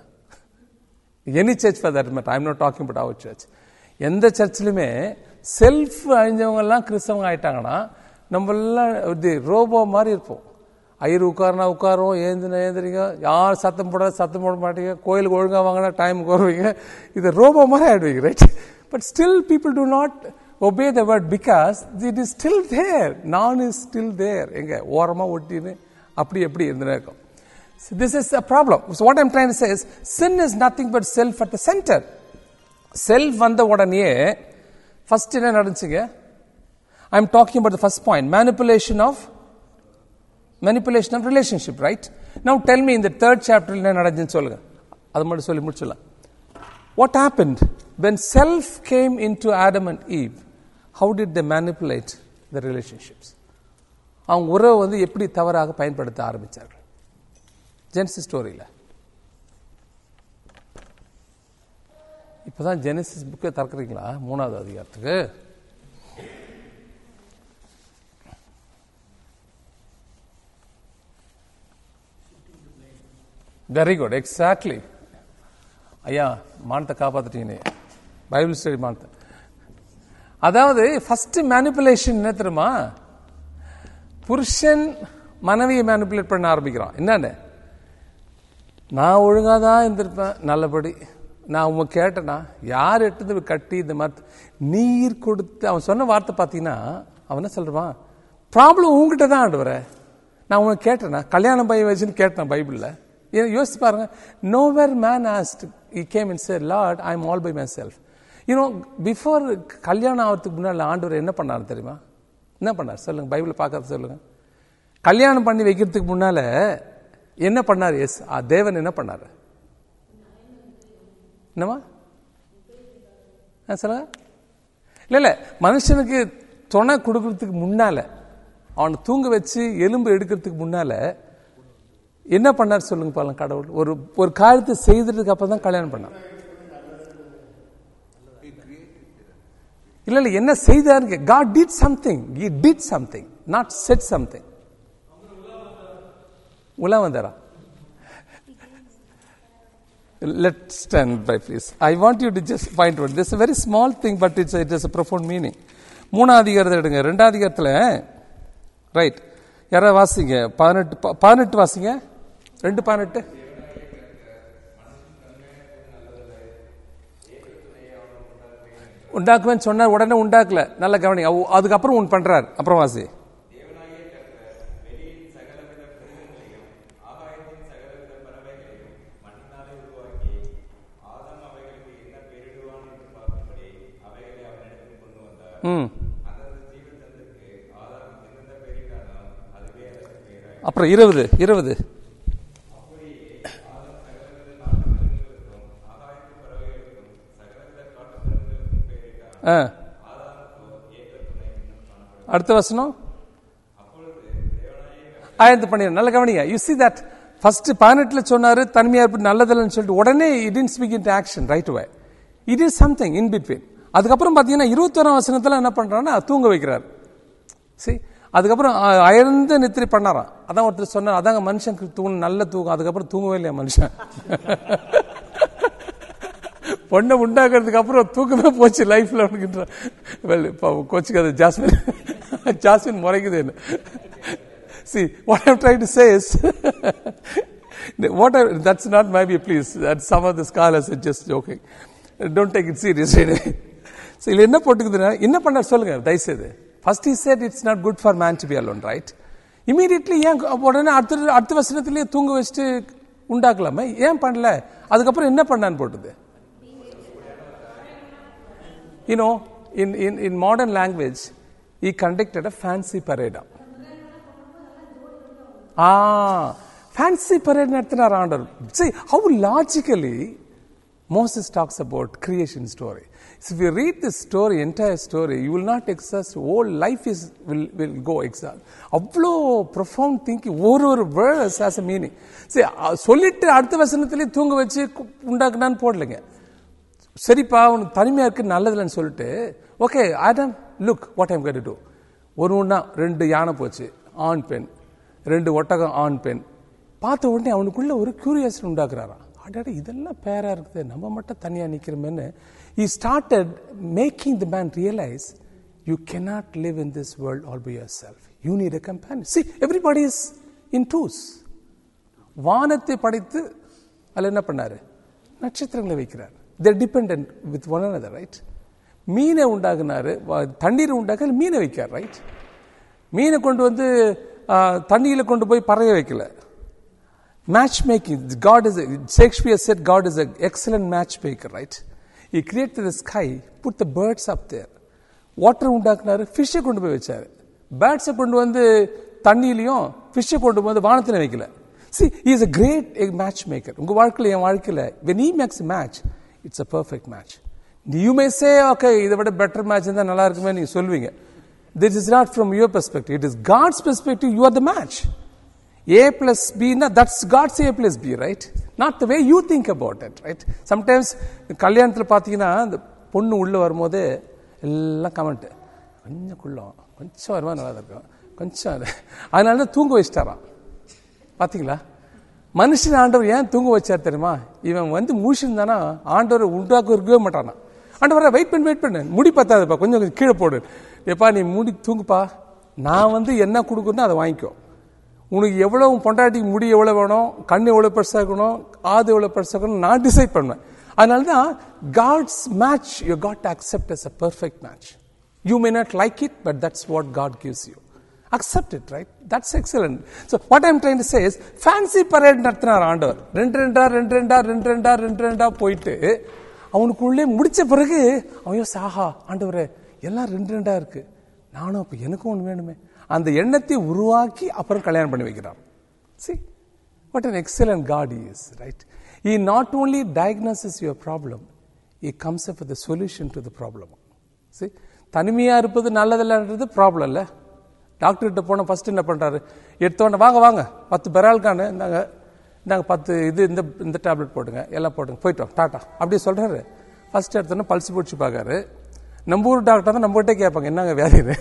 any church for that matter I'm not talking but our church எந்த சர்ச்சிலுமே செல்ஃப் அழிஞ்சவங்க எல்லாம் கிறிஸ்தவங்க ஆயிட்டாங்கன்னா நம்ம எல்லாம் இது ரோபோ மாதிரி இருப்போம் ஐயர் உட்காருனா உட்காரும் ஏந்தினா ஏந்திரிங்க யார் சத்தம் போட சத்தம் போட மாட்டீங்க கோயிலுக்கு ஒழுங்காக வாங்கினா டைமுக்கு வருவீங்க இது ரோபோ மாதிரி ஆயிடுவீங்க right but still people do not obey the word because it is still there நான் இஸ் ஸ்டில் தேர் எங்க ஓரமா ஒட்டின்னு அப்படி எப்படி இருந்துனே இருக்கும் So this is a problem. So what I'm trying to say is sin is nothing but self at the center. Self வந்த உடனே first என்ன நடந்துச்சுங்க I am talking about the first point manipulation of manipulation of relationship right now tell me இந்த third chapter என்ன நடந்துச்சுன்னு சொல்லுங்க அது மட்டும் சொல்லி முடிச்சிடலாம் what happened when self came in to Adam and Eve how did the manipulate the relationships அவங்க உறவை வந்து எப்படி தவறாக பயன்படுத்த ஆரம்பித்தார்கள் ஜெனசிஸ் ஸ்டோரியில் இப்போதான் ஜெனசிஸ் புக்கை திறக்கிறீங்களா மூணாவது அதிகாரத்துக்கு வெரி குட் எக்ஸாக்ட்லி ஐயா மானத்தை காப்பாத்திட்டீங்க பைபிள் ஸ்டடி மானத்தை அதாவது ஃபர்ஸ்ட் மேனிப்புலேஷன் என்ன தெரியுமா புருஷன் மனைவியை மேனிப்புலேட் பண்ண ஆரம்பிக்கிறான் என்னன்னு நான் ஒழுங்காக தான் இருந்திருப்பேன் நல்லபடி நான் உங்க கேட்டேனா யார் எட்டுது கட்டி இந்த மாதிரி நீர் கொடுத்து அவன் சொன்ன வார்த்தை பார்த்தீங்கன்னா அவன் என்ன சொல்றான் ப்ராப்ளம் உங்ககிட்ட தான் ஆண்டு வர நான் உனக்கு கேட்டேனா கல்யாணம் பையன் வச்சுன்னு கேட்டேன் பைபிளில் யோசிச்சு பாருங்க no where man asked he came in sir lord I am all by my self you know before கல்யாணம் ஆகிறதுக்கு முன்னால் ஆண்டவர் என்ன பண்ணார் தெரியுமா என்ன பண்ணார் சொல்லுங்க பைபிளை பார்க்கறது சொல்லுங்க கல்யாணம் பண்ணி வைக்கிறதுக்கு முன்னால என்ன பண்ணார் எஸ் தேவன் என்ன பண்ணார் என்னமா சொல்லுங்க இல்ல இல்ல மனுஷனுக்கு துணை கொடுக்கறதுக்கு முன்னால அவனை தூங்க வச்சு எலும்பு எடுக்கிறதுக்கு முன்னால என்ன பண்ணார் சொல்லுங்க பாருங்க கடவுள் ஒரு ஒரு காரியத்தை செய்ததுக்கு அப்புறம் தான் கல்யாணம் பண்ணார் இல்ல இல்ல என்ன செய்தாரு God did something he did something not said something உலா வந்தாரா Let's stand by, please. I want you to just find one. This is a very small thing, but it's a, it has a profound meaning. மூணாம் அதிகாரத்தை எடுங்க ரெண்டாம் அதிகாரத்தில் right யாராவது வாசிங்க பதினெட்டு ப- பதினெட்டு வாசிங்க ரெண்டு பதினெட்டு உண்டாக்குவேன்னு சொன்னார் உடனே உண்டாக்கல நல்ல கவனி அவ- அதுக்கப்புறம் ஒன்று பண்றார் அப்புறம் வாசி ம் அப்புறம் இருபது இருபது ஆ அடுத்த வசனம் ஆயிரத்து பண்ணிடு நல்ல கவனிங்க யூ see that ஃபர்ஸ்ட் பதினெட்டுல சொன்னாரு தனிமையா இருப்பு நல்லதில்லைன்னு சொல்லிட்டு உடனே it in speak in action right way it is something in between அதுக்கப்புறம் பார்த்தீங்கன்னா இருபத்தோராம் வசனத்துல என்ன பண்றாருன்னா தூங்க வைக்கிறார் சரி அதுக்கப்புறம் அ, அயர்ந்த நித்திரை பண்ணாராம் அதான் ஒருத்தர் சொன்னார் அதாங்க மனுஷன் தூங்க நல்ல தூக்கம் அதுக்கப்புறம் தூங்கவே இல்லையா மனுஷன் பொண்ணை உண்டாக்குறதுக்கு அப்புறம் தூக்கமே போச்சு லைஃப்ல அப்படின்ற வெல் இப்போ கோச்சுக்காது ஜாஸ்மின் ஜாஸ்மின் முறைக்குது என்ன See, what I'm trying to say is, what I, that's not maybe, please. That some of the scholars are just joking. Don't take it seriously. so, இதுல என்ன போட்டுக்குதுன்னா என்ன பண்ண சொல்லுங்க தயவுசெய்து first he said it's not good for man to be alone right immediately ஏன் உடனே அடுத்த அடுத்த வசனத்திலேயே தூங்க வச்சுட்டு உண்டாக்கலாமே ஏன் பண்ணல அதுக்கப்புறம் என்ன பண்ணான்னு போட்டுது you know in in in modern language he conducted a fancy parade a fancy parade நடத்தினார் ஆண்டவர் see how logically Moses talks about creation story. So if you read this story, entire story, you will not exhaust. Whole life is will will go exhaust. அவ்வளோ profound thinking. ஒரு ஒரு verse has a meaning. See, அ- சொல்லிட்டு அடுத்த வசனத்திலே தூங்க வச்சு கு- உண்டாக்குனான்னு போடலைங்க சரிப்பா உனக்கு தனிமையா இருக்கு நல்லதில்லைன்னு சொல்லிட்டு okay Adam look what I'm கேட்டு டூ ஒரு ஒன்றா ரெண்டு யானை போச்சு ஆண் பெண் ரெண்டு ஒட்டகம் ஆண் பெண் பார்த்த உடனே அவனுக்குள்ள ஒரு கியூரியாசிட்டி உண்டாக்குறாராம் அடாடா இதெல்லாம் பேரா இருக்குது நம்ம மட்டும் தனியா நிக்கிறோமேன்னு he started making the man realize you cannot live in this world all by yourself you need a companion see everybody is in twos வானத்தை படைத்து அதில் என்ன பண்ணாரு நட்சத்திரங்களை வைக்கிறார் there depend with one another right மீனை உண்டாக்குனாரு வ- தண்ணீரை உண்டாக்க மீனை வைக்கார் ரைட் மீனை கொண்டு வந்து ஆ, தண்ணியில கொண்டு போய் பறவை வைக்கல match making God is Shakespeare said God is excellent match maker right he create the sky put the birds up there water உண்டாக்குனாரு ஃபிஷ்ஷை கொண்டு போய் வச்சாரு பேர்ட்ஸை கொண்டு வந்து தண்ணியிலையும் ஃபிஷ்ஷை கொண்டு வந்து வானத்தில் வைக்கல she is a great match maker உங்க வாழ்க்கையில் என் வாழ்க்கையில் when he makes a match it's a perfect match you may say okay இதை விட பெட்டர் மேட்ச் இருந்தால் நல்லா இருக்குமே நீங்க சொல்வீங்க this is not from your perspective it is god's perspective you are the match a plus b na that's god's a plus b right not the way you think about it right sometimes கல்யாணத்தில் பார்த்தீங்கன்னா இந்த பொண்ணு உள்ள வரும்போதே எல்லாம் comment கொஞ்சம் குள்ளம் கொஞ்சம் வருமா நல்லா தான் இருக்கும் கொஞ்சம் அது. அதனால தான் தூங்க வச்சிட்டாராம் பாத்தீங்களா மனுஷன் ஆண்டவர் ஏன் தூங்க வச்சார் தெரியுமா இவன் வந்து முழிச்சிருந்தானா ஆண்டவர் உண்டாக்க இருக்கவே மாட்டானா ஆண்டவரை வெயிட் பண்ணு வெயிட் பண்ணு முடி பத்தாதுப்பா கொஞ்சம் கொஞ்சம் கீழே போடு எப்பா நீ முடி தூங்குப்பா நான் வந்து என்ன கொடுக்குறேனோ அதை வாங்கிக்கோ உனக்கு எவ்வளோ உன் பொண்டாட்டிக்கு முடி எவ்வளோ வேணும் கண் எவ்வளோ பெருசாக இருக்கணும் ஆது எவ்வளோ பெருசாக இருக்கணும் நான் டிசைட் பண்ணுவேன் அதனால தான் God's match you God accept as a perfect match you may not like it but that's what God gives you accept it right that's excellent so what i'm trying to say is fancy parade நடத்தினார் ஆண்டவர் ரெண்டு ரெண்டா ரெண்டு ரெண்டா ரெண்டு ரெண்டா ரெண்டு ரெண்டா போயிட்டு அவனுக்குள்ளே முடிச்ச பிறகு அவன் யோசி, ஆஹா ஆண்டவரே எல்லாம் ரெண்டு ரெண்டா இருக்கு நானும் அப்ப எனக்கும் ஒன்று வேணுமே அந்த எண்ணத்தை உருவாக்கி அப்புறம் கல்யாணம் பண்ணி வைக்கிறான் see what an excellent god he is right he not only diagnoses your problem he comes up with a solution to the problem see தனிமையா இருப்பது நல்லதில்லன்றது ப்ராப்ளம் இல்லை டாக்டர்கிட்ட போன ஃபர்ஸ்ட் என்ன பண்றாரு எடுத்தோடனே வாங்க வாங்க பத்து பெரால்கானு இந்தாங்க இந்தாங்க பத்து இது இந்த இந்த டேப்லெட் போடுங்க எல்லாம் போடுங்க போயிட்டோம் டாட்டா அப்படி சொல்றாரு ஃபர்ஸ்ட் எடுத்தோன்னே பல்ஸ் பிடிச்சி பார்க்காரு நம்ம ஊர் டாக்டர் தான் நம்மகிட்டே கேட்பாங்க என்னங்க வியாதி இது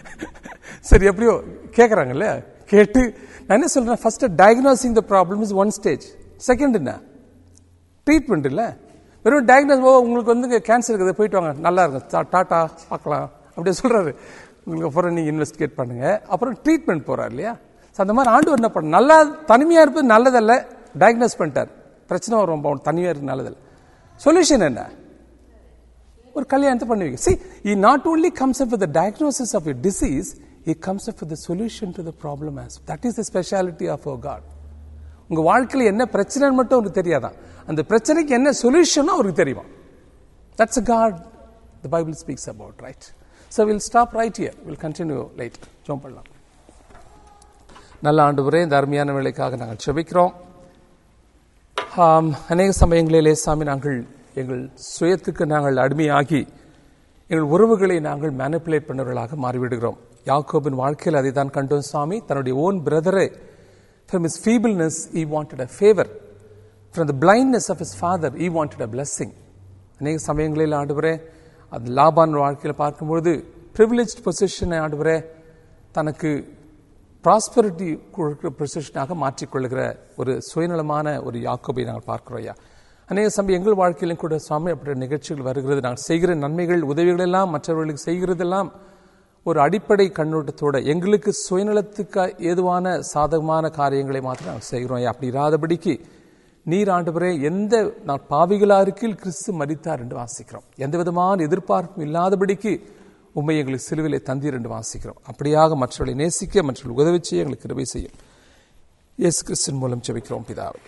சரி எப்படியோ கேட்குறாங்கல்ல கேட்டு நான் என்ன சொல்றேன் first diagnosing the problem is one stage second என்ன ட்ரீட்மெண்ட் இல்லை வெறும் டயக்னோஸ் ஓ உங்களுக்கு வந்து கேன்சர் இருக்குது போயிட்டு வாங்க நல்லா இருக்கும் டா- டாட்டா பார்க்கலாம் அப்படியே சொல்றாரு உங்களுக்கு அப்புறம் நீங்கள் இன்வெஸ்டிகேட் பண்ணுங்க அப்புறம் ட்ரீட்மெண்ட் போறார் இல்லையா So, அந்த மாதிரி ஆண்டு என்ன பண்ண நல்லா தனிமையாக இருப்பது நல்லதல்ல டயக்னோஸ் பண்ணிட்டார் பிரச்சனை வரும் போ- தனிமையாக இருக்கு நல்லதல்ல சொல்யூஷன் என்ன ஒரு கல்யாணத்தை பண்ணுவீங்க see he not only comes up with the diagnosis of your disease he comes up with the solution to the problem as that is the speciality of our god உங்க வாழ்க்கையில என்ன பிரச்சனைன்னு மட்டும் அவருக்கு தெரியாதான் அந்த பிரச்சனைக்கு என்ன சொல்யூஷனும் அவருக்கு தெரியுமா that's a god the bible speaks about right so we'll stop right here we'll continue later ஜோம் பண்ணலாம் நல்ல ஆண்டு இந்த அருமையான வேலைக்காக நாங்கள் செபிக்கிறோம் ஆம், அநேக சமயங்களிலே சாமி நாங்கள் எங்கள் சுயத்துக்கு நாங்கள் அடிமையாகி எங்கள் உறவுகளை நாங்கள் மேனிப்புலேட் பண்ணவர்களாக மாறிவிடுகிறோம் யாக்கோபின் வாழ்க்கையில் அதை தான் கண்டோம் சாமி தன்னுடைய ஓன் பிரதரை from his feebleness he wanted a favor from the blindness of his father he wanted a blessing அநேக சமயங்களில் ஆண்டவரே அது லாபான் வாழ்க்கையில் பார்க்கும்பொழுது privileged பொசிஷனை ஆண்டவரே தனக்கு ப்ராஸ்பரிட்டி கொடுக்கிற பொசிஷனாக மாற்றிக்கொள்ளுகிற ஒரு சுயநலமான ஒரு யாக்கோபை நாங்கள் பார்க்கிறோம் ஐயா அநேக சமயம் எங்கள் வாழ்க்கையிலும் கூட சுவாமி அப்படி நிகழ்ச்சிகள் வருகிறது நாங்கள் செய்கிற நன்மைகள் உதவிகள் எல்லாம் மற்றவர்களுக்கு செய்கிறதெல்லாம் ஒரு அடிப்படை கண்ணோட்டத்தோட எங்களுக்கு சுயநலத்துக்கு ஏதுவான சாதகமான காரியங்களை மாத்திரம் நாங்கள் செய்கிறோம் ஐயா அப்படி இராதபடிக்கு நீர் ஆண்டவரே எந்த நான் பாவிகளா இருக்கில் கிறிஸ்து மரித்தார் என்று வாசிக்கிறோம் எந்த விதமான எதிர்பார்ப்பும் இல்லாதபடிக்கு உண்மை எங்களுக்கு சிலுவிலை தந்தீர் என்று வாசிக்கிறோம் அப்படியாக மற்றவர்களை நேசிக்க மற்றவர்கள் உதவி செய்ய எங்களுக்கு கிருபை செய்யும் இயேசு கிறிஸ்தின் மூலம் ஜெபிக்கிறோம் பிதாவே